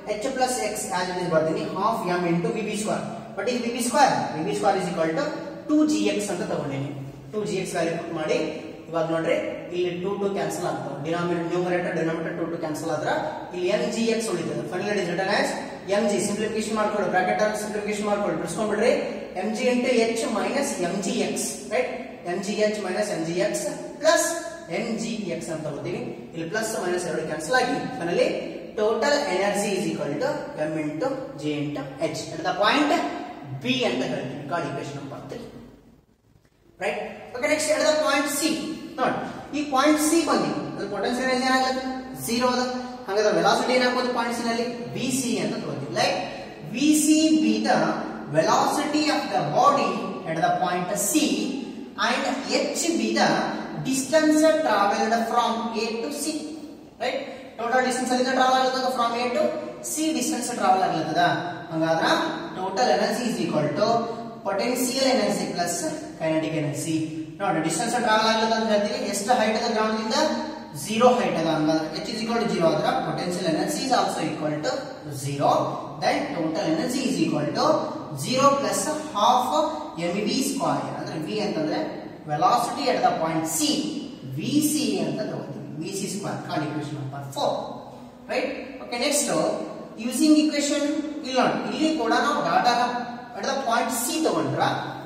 H plus X as it is ಬರ್ತೀನಿ half M into V B square but ಇದು V B square V B square is equal to two G X ಅಂತ ತಗೊಂಡಿನಿ two G X value put ಮಾಡಿ ಇವಾಗ ನೋಡ್ರಿ ಇಲ್ಲಿ two two cancel ಆಗ್ತಾವೆ denominator numerator denominator two two cancel ಆದ್ರ ಇಲ್ಲಿ ಎಂ ಜಿ ಎಕ್ಸ್ ಉಳಿತದೆ final is return as M G simplification ಮಾಡ್ಕೊಳ್ಳಿ ಬ್ರಾಕೆಟ್ ಅಲ್ಲಿ ಸಿಂಪ್ಲಿಫಿಕೇಶನ್ ಮಾಡ್ಕೊಳ್ಳಿ ಬಿಡಿಸ್ಕೊಂಡ್ಬಿಡ್ರಿ M G into H minus M G X right M G H minus M G X plus M G X ಅಂತ ತಗೋತೀವಿ ಇಲ್ಲಿ plus minus ಎರಡು cancel ಆಗಿ finally total energy is equal to M into G into H at the point B ಅಂತ ಹೇಳ್ತೀವಿ called equation number three right okay next at the point C ನೋಡಿ ಈ point C ಬಂದಿ ಅಲ್ಲಿ potential energy ಏನಾಗುತ್ತೆ zero ಅದ ಹಾಗಾದ್ರೆ velocity ಏನಾಗ್ಬೋದು ಪಾಯಿಂಟ್ ಸಿ ನಲ್ಲಿ ವಿ ಸಿ ಅಂತ ತಗೋತೀವಿ like V C be the velocity of the body at the point C and H be the distance travelled from A to C right total distance ಅಲ್ಲಿ travel ಆಗ್ತದ from A to C distance travel ಆಗ್ಲತ್ತದ ಹಂಗಾದ್ರ total energy is equal to potential energy plus kinetic energy ನೋಡಿ distance travel ಆಗ್ಲತ್ತ ಅಂತ ಹೇಳ್ತೀವಿ ಎಷ್ಟು height ಅದ ಗ್ರೌಂಡ್ ಇಂದ ಝೀರೋ ಹೈಟ್ ಅದ ಹಂಗಾದ್ರೆ H is equal to zero ಆದ್ರ potential energy is also equal to zero then total energy is equal to zero plus half M V square ಅಂದ್ರೆ ವಿ ಅಂತಂದ್ರೆ velocity at the point C V C ಅಂತ ತಗೋತೀವಿ V C square call equation number four right okay next using equation ಇಲ್ಲ ನೋಡಿ ಇಲ್ಲಿ ಕೂಡ ನಾವು ಡಾಟಾನ ಅಟ್ ದ ಪಾಯಿಂಟ್ ಸಿ ತಗೊಂಡ್ರ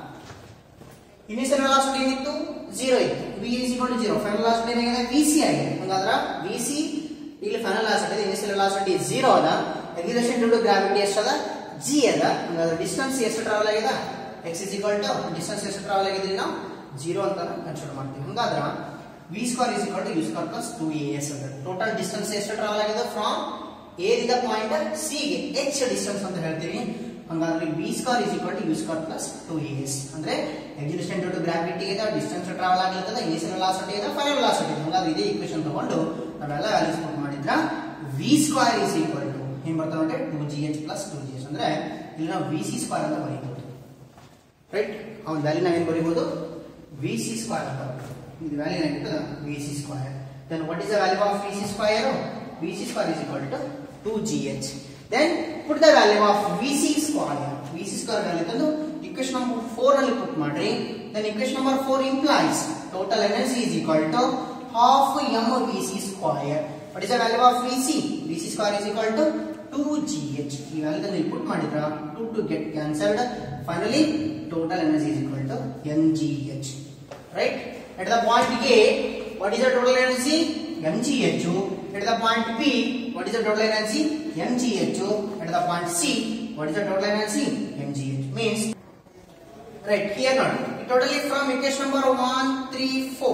ಇನಿಷಿಯಲ್ ವೆಲಾಸಿಟಿ ಏನಿತ್ತು ಜೀರೋ ಇತ್ತು V is equal to zero final velocity ಏನಾಗಿದೆ ವಿ ಸಿ ಆಗಿದೆ ಹಂಗಾದ್ರ ವಿ ಸಿ ಇಲ್ಲಿ final velocity initial velocity zero ಅದ ಎಕ್ಸಿಲೇಷನ್ ಡ್ಯೂ ಟು ಗ್ರಾವಿಟಿ ಎಷ್ಟದ ಜಿ ಅದ ಹಂಗಾದ್ರೆ ಡಿಸ್ಟೆನ್ಸ್ ಎಷ್ಟು ಟ್ರಾವೆಲ್ ಆಗಿದೆ X is equal to distance ಎಷ್ಟು ಟ್ರಾವೆಲ್ ಆಗಿದೆ ನಾವು ಜೀರೋ ಅಂತ ಕನ್ಸಿಡರ್ ಮಾಡ್ತೀವಿ ಹಂಗಾದ್ರ V square is equal to U square plus two A S ಅಂತ ಟೋಟಲ್ ಡಿಸ್ಟೆನ್ಸ್ ಎಷ್ಟು ಟ್ರಾವೆಲ್ ಆಗಿದೆ ಫ್ರಮ್ ಎ ದಿಂದ ಪಾಯಿಂಟ್ ಸಿ ಗೆ ಎಚ್ ಡಿಸ್ಟೆನ್ಸ್ ಅಂತ ಹೇಳ್ತೀವಿ ಹಂಗಾದ್ರೆ V square is equal to U square plus two A S ಅಂದ್ರೆ acceleration due to gravity ಇದೆ ಡಿಸ್ಟೆನ್ಸ್ ಟ್ರಾವೆಲ್ ಆಗ್ಲಿರ್ತದೆ ಇನಿಷಿಯಲ್ ವೆಲಾಸಿಟಿ ಇದೆ ಫೈನಲ್ ವೆಲಾಸಿಟಿ ಇದೆ ಹಂಗಾದ್ರೆ ಇದೇ ಇಕ್ವೇಶನ್ ತಗೊಂಡು ನಾವೆಲ್ಲ ವ್ಯಾಲ್ಯೂಸ್ ಪುಟ್ ಮಾಡಿದ್ರ V square is equal to ಏನ್ ಬರ್ತಾವ ಅಂದ್ರೆ two G H plus two G S ಅಂದ್ರೆ ಇಲ್ಲಿ ನಾವು ವಿ ಸಿ ಸ್ಕ್ವೇರ್ ಅಂತ ಬರೀಬಹುದು ರೈಟ್ ಅವ್ನ ವ್ಯಾಲ್ಯೂ ನಾವೇನ್ ಬರೀಬಹುದು ವಿ ಸಿ ಸ್ಕ್ವೇರ್ ಅಂತ ಇದು ವ್ಯಾಲ್ಯೂ ಏನಾಗಿರ್ತದೆ V C square then what is the value of V C square V C square is equal to two G H then put the value of V C square V C square value ತಂದು equation number four ಅಲ್ಲಿ put ಮಾಡ್ರಿ then equation number four implies total energy is equal to half M V C square what is the value of V C V C square is equal to two G H ಈ value ತಂದು put ಮಾಡಿದ್ರ two two get cancelled finally total energy is equal to N G H right at the point A what is the total energy mgh at the point B what is the total energy mgh at the point C what is the total energy mgh means right here not totally from equation number 134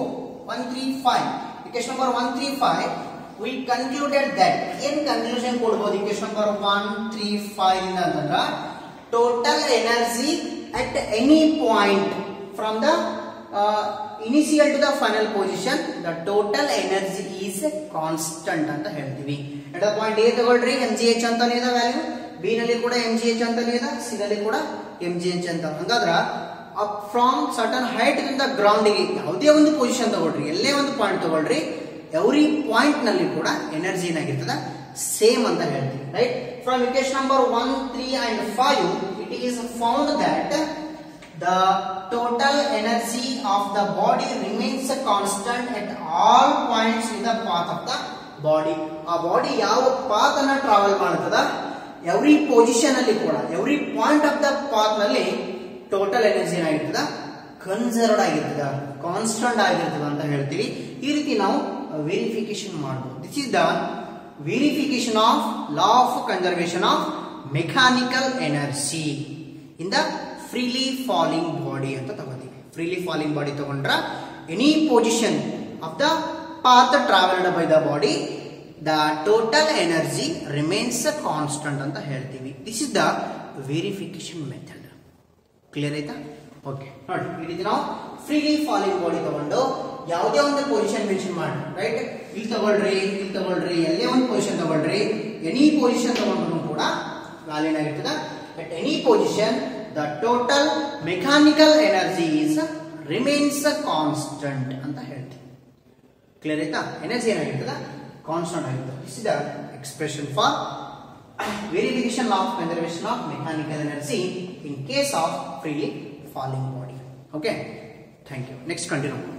135 equation number 135 we concluded that in conclusion ಕೊಡಬಹುದು equation number 135 ಇಂದ ಅಂತಂದ್ರ total energy at any point from the uh, initial to the final position the total energy is constant ಅಂತ ಹೇಳ್ತೀವಿ at the point A ತಗೊಳ್ರಿ mgh ಅಂತಾನೆ ಇದೆ value B ನಲ್ಲಿ ಕೂಡ mgh ಅಂತಾನೆ ಇದೆ C ನಲ್ಲಿ ಕೂಡ mgh ಅಂತ ಹಂಗಾದ್ರ ಅಪ್ ಫ್ರಮ್ ಸರ್ಟನ್ ಹೈಟ್ ಇಂದ ಗ್ರೌಂಡ್ ಗೆ ಯಾವುದೇ ಒಂದು ಪೊಸಿಷನ್ ತಗೊಳ್ರಿ ಎಲ್ಲೇ ಒಂದು ಪಾಯಿಂಟ್ ತಗೊಳ್ರಿ ಎವ್ರಿ ಪಾಯಿಂಟ್ ನಲ್ಲಿ ಕೂಡ ಎನರ್ಜಿ ಏನಾಗಿರ್ತದ ಸೇಮ್ ಅಂತ ಹೇಳ್ತೀವಿ right from equation number one three and five it is found that the total energy of the body remains constant at all points in the path of the body ಆ body ಯಾವ path ಅನ್ನ travel ಮಾಡ್ತದ every position ಅಲ್ಲಿ ಕೂಡ every point of the path ನಲ್ಲಿ total energy ಏನಾಗಿರ್ತದ conserved ಆಗಿರ್ತದ constant ಆಗಿರ್ತದ ಅಂತ ಹೇಳ್ತೀವಿ ಈ ರೀತಿ ನಾವು ವೆರಿಫಿಕೇಶನ್ ಮಾಡಬಹುದು this is the verification of law of conservation of mechanical energy in the freely falling body ಅಂತ ತಗೋತೀವಿ ಫ್ರೀಲಿ ಫಾಲಿಂಗ್ ಬಾಡಿ ತಗೊಂಡ್ರ any position of the path travelled by the body the total energy remains constant ಅಂತ ಹೇಳ್ತೀವಿ this is the verification method clear ಆಯ್ತಾ okay ನೋಡಿ ಈ ರೀತಿ ನಾವು ಫ್ರೀಲಿ ಫಾಲಿಂಗ್ ಬಾಡಿ ತಗೊಂಡು ಯಾವುದೇ ಒಂದು ಪೊಸಿಷನ್ ಮೆನ್ಷನ್ ಮಾಡಿ ರೈಟ್ ಇಲ್ಲಿ ತಗೊಳ್ರಿ ಇಲ್ಲಿ ತಗೊಳ್ರಿ ಎಲ್ಲೇ ಒಂದು ಪೊಸಿಷನ್ ತಗೊಳ್ರಿ ಎನಿ ಪೊಸಿಷನ್ ತಗೊಂಡ್ರು ಕೂಡ ವ್ಯಾಲ್ಯೂ ಏನಾಗಿರ್ತದ at any position the total mechanical energy is remains constant ಅಂತ ಹೇಳ್ತೀವಿ ಕ್ಲಿಯರ್ ಆಯ್ತಾ ಎನರ್ಜಿ ಏನಾಗಿರ್ತದ ಕಾನ್ಸ್ಟಂಟ್ ಆಗಿರ್ತದೆ this is the expression for verification law of conservation of mechanical energy in case of freely falling body okay thank you next continue